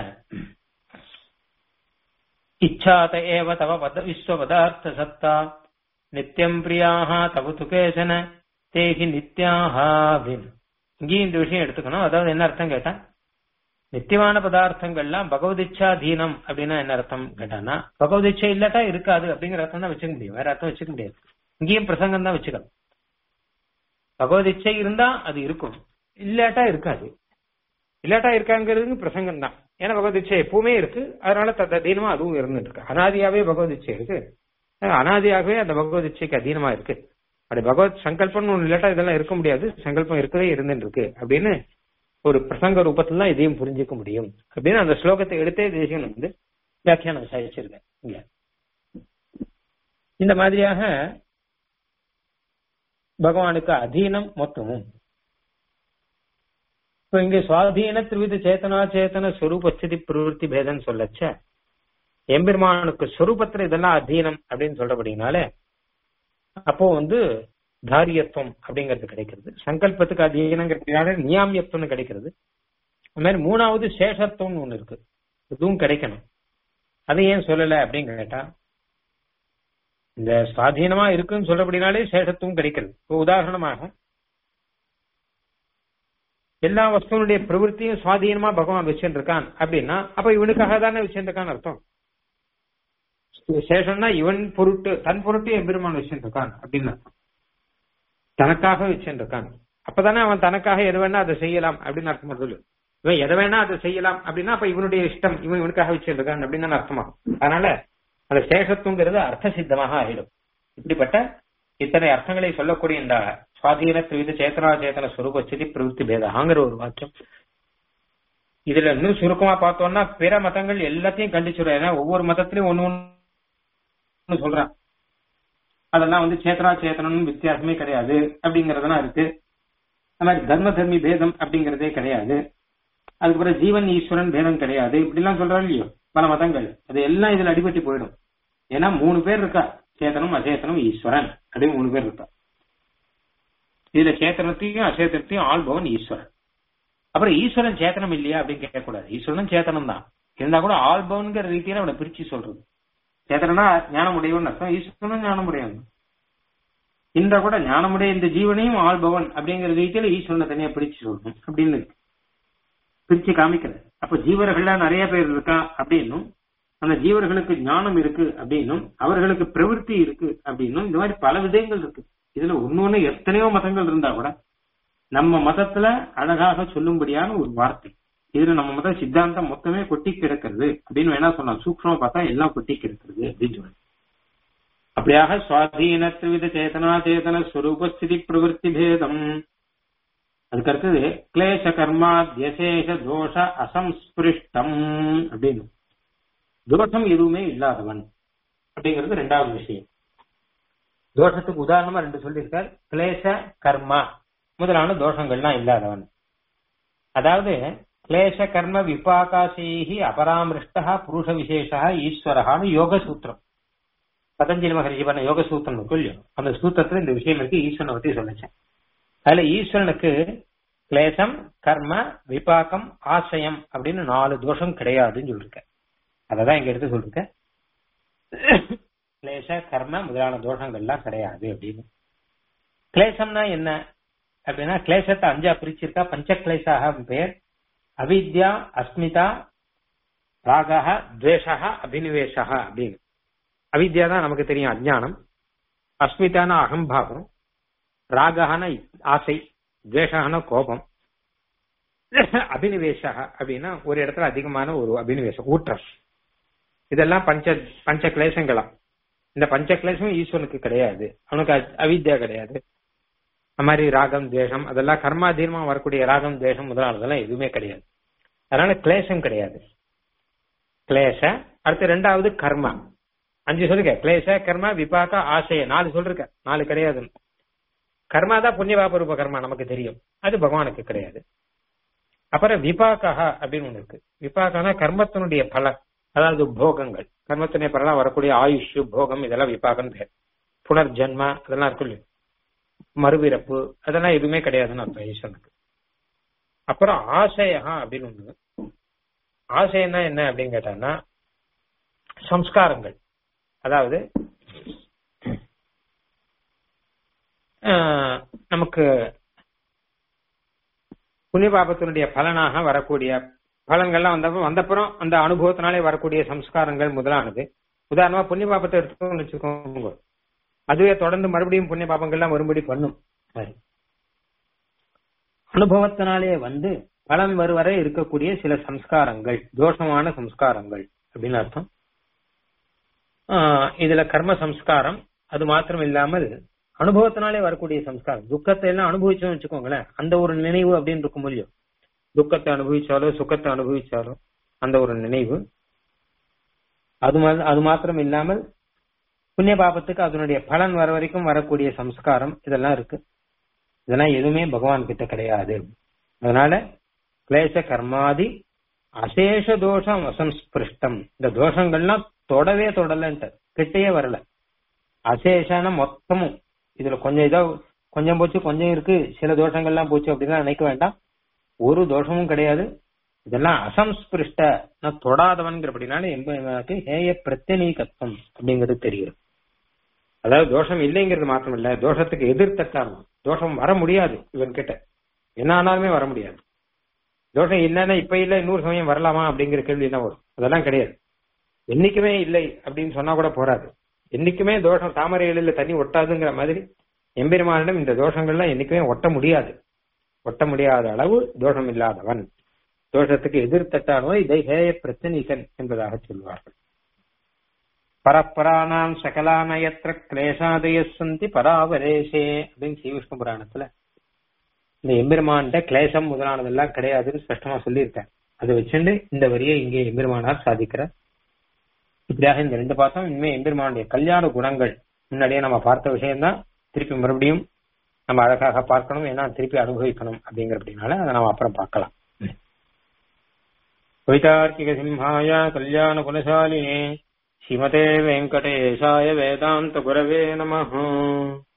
இச்சாத ஏவ தவ பத விஸ்வ பதார்த்த சத்தா நித்தியம் பிரியாக தவ துகேசன தேகி நித்யாக அப்படின்னு இங்கேயும் இந்த விஷயம் எடுத்துக்கணும் அதாவது என்ன அர்த்தம் கேட்டா நித்தியமான பதார்த்தங்கள்லாம் பகவதிச்சா தீனம் அப்படின்னா என்ன அர்த்தம் கேட்டானா பகவதிச்சை இல்லாட்டா இருக்காது அப்படிங்கிற அர்த்தம் தான் வச்சுக்க முடியும் வேற அர்த்தம் வச்சுக்க முடியாது இங்கேயும் பிரசங்கம் தான் வச்சுக்கணும் பகவதிச்சை இருந்தா அது இருக்கும் இல்லாட்டா இருக்காது இல்லாட்டா இருக்காங்கிறது பிரசங்கம் தான் ஏன்னா பகவதிச்சை எப்பவுமே இருக்கு அதனால தத்த அதீனமா அதுவும் இருந்துட்டு இருக்கு அனாதியாவே பகவதிச்சை இருக்கு அனாதியாகவே அந்த பகவதிச்சைக்கு அதீனமா இருக்கு அப்படி பகவத் சங்கல்பம்னு ஒண்ணு இல்லாட்டா இதெல்லாம் இருக்க முடியாது சங்கல்பம் இருக்கவே இருந்துட்டு இருக்கு அப்படின்னு ஒரு பிரசங்க ரூபத்துல தான் இதையும் புரிஞ்சுக்க முடியும் அப்படின்னு அந்த ஸ்லோகத்தை எடுத்தே தேசியன் வந்து வியாக்கியானம் சாதிச்சிருக்கேன் இங்க இந்த மாதிரியாக பகவானுக்கு அதீனம் மொத்தமும் இப்ப இங்க சுவாதீன திருவித சேத்தனா சேத்தன ஸ்வரூப ஸ்திதி பிரவருத்தி பேதம் சொல்லச்ச எம்பெருமானுக்கு ஸ்வரூபத்துல இதெல்லாம் அதீனம் அப்படின்னு சொல்றபடினால அப்போ வந்து தாரியத்துவம் அப்படிங்கிறது கிடைக்கிறது சங்கல்பத்துக்கு அதீனங்கிறதுனால நியாமியத்துவம்னு கிடைக்கிறது அது மாதிரி மூணாவது சேஷத்துவம்னு ஒண்ணு இருக்கு இதுவும் கிடைக்கணும் அதை ஏன் சொல்லல அப்படின்னு கேட்டா இந்த சுவாதீனமா இருக்குன்னு சொல்றபடினாலே சேஷத்துவம் கிடைக்கிறது இப்போ உதாரணமாக எல்லா வஸ்துவனுடைய பிரவருத்தியும் சுவாதீனமா பகவான் வச்சுருக்கான் அப்படின்னா அப்ப இவனுக்காக தானே வச்சிருக்கான்னு அர்த்தம் சேஷம்னா இவன் பொருட்டு தன் பொருட்டு எம்பெருமான் வச்சிருக்கான் அப்படின்னு அர்த்தம் தனக்காக வச்சிருக்கான் அப்பதானே அவன் தனக்காக எது வேணா அதை செய்யலாம் அப்படின்னு அர்த்தம் வருது இவன் எதை வேணா அதை செய்யலாம் அப்படின்னா அப்ப இவனுடைய இஷ்டம் இவன் இவனுக்காக வச்சிருக்கான் அப்படின்னு தானே அர்த்தமாகும் அதனால அந்த சேஷத்துவங்கிறது அர்த்த சித்தமாக ஆயிடும் இப்படிப்பட்ட இத்தனை அர்த்தங்களை சொல்லக்கூடிய இந்த சுவாதீன துவித சேத்தனா சேத்தன ஸ்வரூப ஸ்திதி பிரவருத்தி பேதாங்கிற ஒரு வாக்கியம் இதுல இன்னும் சுருக்கமா பார்த்தோம்னா பிற மதங்கள் எல்லாத்தையும் கண்டிச்சுடும் ஏன்னா ஒவ்வொரு மதத்திலையும் ஒண்ணு ஒண்ணு சொல்றான் அதெல்லாம் வந்து சேத்தனா சேத்தனம் வித்தியாசமே கிடையாது அப்படிங்கறதெல்லாம் இருக்கு அது மாதிரி தர்ம தர்மி பேதம் அப்படிங்கறதே கிடையாது அதுக்கப்புறம் ஜீவன் ஈஸ்வரன் பேதம் கிடையாது இப்படி எல்லாம் சொல்றாங்க இல்லையோ பல மதங்கள் அது எல்லாம் இதுல அடிபட்டு போயிடும் ஏன்னா மூணு பேர் இருக்கா சேத்தனம் அசேத்தனம் ஈஸ்வரன் அப்படின்னு மூணு பேர் இருக்கா இதுல சேத்தனத்தையும் அசேத்தனத்தையும் ஆள்பவன் ஈஸ்வரன் அப்புறம் ஈஸ்வரன் சேத்தனம் இல்லையா அப்படின்னு கேட்கக்கூடாது ஈஸ்வரனும் சேத்தனம் தான் இருந்தா கூட ஆள்பவன்கிற ரீதியில அவனை பிரிச்சு சொல்றது சேத்தனா ஞானமுடையவன் அர்த்தம் ஈஸ்வரனும் ஞானமுடையவன் இந்த கூட ஞானமுடைய இந்த ஜீவனையும் ஆள்பவன் அப்படிங்கிற ரீதியில ஈஸ்வரனை தனியா பிரிச்சு சொல்லணும் அப்படின்னு இருக்கு பிரிச்சு காமிக்கிறது அப்ப ஜீவர்கள்லாம் நிறைய பேர் இருக்கா அப்படின்னும் அந்த ஜீவர்களுக்கு ஞானம் இருக்கு அப்படின்னும் அவர்களுக்கு பிரவருத்தி இருக்கு அப்படின்னும் இந்த மாதிரி பல விதங்கள் இருக்கு இதுல ஒன்னொன்னு எத்தனையோ மதங்கள் இருந்தா கூட நம்ம மதத்துல அழகாக சொல்லும்படியான ஒரு வார்த்தை இதுல நம்ம மத சித்தாந்தம் மொத்தமே கொட்டி கிடக்கிறது அப்படின்னு வேணா சொல்லலாம் சூக்ஷமா பார்த்தா எல்லாம் கொட்டி கிடக்கிறது அப்படின்னு சொல்லி அப்படியாக சுவாதீன திரிவித சேதனா சேதன ஸ்வரூபஸ்திதி பிரவருத்தி பேதம் அதுக்கு அடுத்தது கிளேச கர்மா தியசேஷ தோஷ அசம்ஸ்பிருஷ்டம் அப்படின்னு தோஷம் எதுவுமே இல்லாதவன் அப்படிங்கிறது ரெண்டாவது விஷயம் தோஷத்துக்கு உதாரணமா ரெண்டு சொல்லியிருக்கார் கிளேச கர்மா முதலான தோஷங்கள்லாம் இல்லாதவன் அதாவது கிளேச கர்ம விபாகாசேகி அபராமிருஷ்டா புருஷ விசேஷா ஈஸ்வரஹான்னு யோக சூத்திரம் பதஞ்சலி மகரிஷி பண்ண யோக சூத்திரம் இருக்கும் இல்லையோ அந்த சூத்திரத்துல இந்த விஷயம் இருக்கு ஈஸ்வரனை பத்தி சொல்லிச்சேன் அதுல ஈஸ்வரனுக்கு கிளேசம் கர்ம விபாக்கம் ஆசயம் அப்படின்னு நாலு தோஷம் கிடையாதுன்னு சொல்லிருக்க அததான் இங்க எடுத்து சொல்லிருக்க கிளேச கர்ம முதலான தோஷங்கள்லாம் கிடையாது அப்படின்னு கிளேசம்னா என்ன அப்படின்னா கிளேசத்தை அஞ்சா பிரிச்சிருக்கா பஞ்ச கிளேசாக பெயர் அவித்யா அஸ்மிதா ராகா துவேஷா அபினிவேஷா அப்படின்னு அவித்யா தான் நமக்கு தெரியும் அஜ்ஞானம் அஸ்மிதான அகம்பாவம் ராகஹான ஆசை துவேஷான கோபம் அபினிவேஷா அப்படின்னா ஒரு இடத்துல அதிகமான ஒரு அபினிவேஷம் ஊற்றம் இதெல்லாம் பஞ்ச பஞ்ச கிளேசங்களாம் இந்த பஞ்ச கிளேசம் ஈஸ்வரனுக்கு கிடையாது அவனுக்கு அவித்யா கிடையாது அந்த மாதிரி ராகம் துவேஷம் அதெல்லாம் கர்மாதீனமா வரக்கூடிய ராகம் துவேஷம் முதலானதெல்லாம் எதுவுமே கிடையாது அதனால கிளேசம் கிடையாது கிளேச அடுத்து ரெண்டாவது கர்மா அஞ்சு சொல்லிருக்க கிளேச கர்மா விபாக ஆசைய நாலு சொல்லிருக்க நாலு கிடையாது கர்மா தான் புண்ணிய பாப ரூப கர்மா நமக்கு தெரியும் அது பகவானுக்கு கிடையாது அப்புறம் விபாகா அப்படின்னு ஒண்ணு இருக்கு விபாகனா கர்மத்தினுடைய பலன் அதாவது போகங்கள் கர்மத்தினுடைய பலனா வரக்கூடிய ஆயுஷ் போகம் இதெல்லாம் விபாகம் பேர் புனர்ஜன்மா அதெல்லாம் இருக்கும் இல்லையா மறுபிறப்பு அதெல்லாம் எதுவுமே கிடையாதுன்னு அர்த்தம் ஈஸ்வரனுக்கு அப்புறம் ஆசையா அப்படின்னு ஒண்ணு ஆசைன்னா என்ன அப்படின்னு கேட்டான்னா சம்ஸ்காரங்கள் அதாவது ஆஹ், நமக்கு புண்ணிய பாபத்தினுடைய பலனாக வரக்கூடிய பலன்கள்லாம் வந்தப்ப வந்தப்புறம் அந்த அனுபவத்தினாலே வரக்கூடிய சம்ஸ்காரங்கள் முதலானது உதாரணமா புண்ணிய பாபத்தை எடுத்துக்கோன்னு வச்சுக்கோங்க அதுவே தொடர்ந்து மறுபடியும் புண்ணிய பாபங்கள்லாம் வரும்படி பண்ணும் சரி அனுபவத்தினாலே வந்து பலன் வருவரை இருக்கக்கூடிய சில சம்ஸ்காரங்கள் தோஷமான சம்ஸ்காரங்கள் அப்படின்னு அர்த்தம் ஆஹ் இதுல கர்ம சம்ஸ்காரம் அது மாத்திரம் இல்லாமல் அனுபவத்தினாலே வரக்கூடிய சம்ஸ்காரம் துக்கத்தை எல்லாம் அனுபவிச்சோம்னு வச்சுக்கோங்களேன் அந்த ஒரு நினைவு அப்படின்னு இருக்கும் இல்லையோ துக்கத்தை அனுபவிச்சாலோ சுக்கத்தை அனுபவிச்சாலோ அந்த ஒரு நினைவு அது மா- அது மாத்திரம் இல்லாமல் புண்ணிய பாபத்துக்கு அதனுடைய பலன் வர வரைக்கும் வரக்கூடிய சம்ஸ்காரம் இதெல்லாம் இருக்கு இதெல்லாம் எதுவுமே பகவான் கிட்ட கிடையாது அதனால கிளேச கர்மாதி அசேஷ தோஷம் அசம்ஸ்பிருஷ்டம் இந்த தோஷங்கள்லாம் தொடவே தொடலன்ட்டு கிட்டயே வரல அசேஷான மொத்தமும் இதுல கொஞ்சம் இதோ கொஞ்சம் போச்சு கொஞ்சம் இருக்கு சில தோஷங்கள்லாம் போச்சு அப்படின்லாம் நினைக்க வேண்டாம் ஒரு தோஷமும் கிடையாது இதெல்லாம் அசம்ஸ்பிருஷ்ட நான் தொடாதவன்கிறபடினால என்பதற்கு ஹேய பிரத்யநீகத்துவம் அப்படிங்கிறது தெரியும் அதாவது தோஷம் இல்லைங்கிறது மாத்திரம் இல்ல தோஷத்துக்கு எதிர்த்தட்டாலும் தோஷம் வர முடியாது இவன் கிட்ட என்ன ஆனாலுமே வர முடியாது தோஷம் இல்லைன்னா இப்ப இல்ல இன்னொரு சமயம் வரலாமா அப்படிங்கிற கேள்வி என்ன வரும் அதெல்லாம் கிடையாது என்னைக்குமே இல்லை அப்படின்னு சொன்னா கூட போறாது என்னைக்குமே தோஷம் தாமரை இலையில தண்ணி ஒட்டாதுங்கிற மாதிரி எம்பெருமானிடம் இந்த தோஷங்கள்லாம் என்னைக்குமே ஒட்ட முடியாது ஒட்ட முடியாத அளவு தோஷம் இல்லாதவன் தோஷத்துக்கு எதிர்த்தட்டானோ இதை ஹேய பிரச்சனிகன் என்பதாக சொல்வார்கள் பரப்பரானாம் சகலானயத்திர கிளேசாதய சந்தி பராவரேசே அப்படின்னு ஸ்ரீவிஷ்ணு புராணத்துல இந்த எம்பெருமான்ட கிளேசம் முதலானதெல்லாம் கிடையாதுன்னு ஸ்பஷ்டமா சொல்லியிருக்கேன் அதை வச்சுட்டு இந்த வரியை இங்கே எம்பெருமானார் சாதிக்கிறார் இப்படியாக இந்த ரெண்டு பாசம் இனிமே எம்பெருமானுடைய கல்யாண குணங்கள் முன்னாடியே நம்ம பார்த்த விஷயம்தான் திருப்பி மறுபடியும் நம்ம அழகாக பார்க்கணும் ஏன்னா திருப்பி அனுபவிக்கணும் அப்படிங்கிற அப்படின்னால அதை நம்ம அப்புறம் பார்க்கலாம் வைதார்க்கிக சிம்ஹாய கல்யாண குணசாலினே ஸ்ரீமதே வெங்கடேசாய வேதாந்த குரவே நமஹ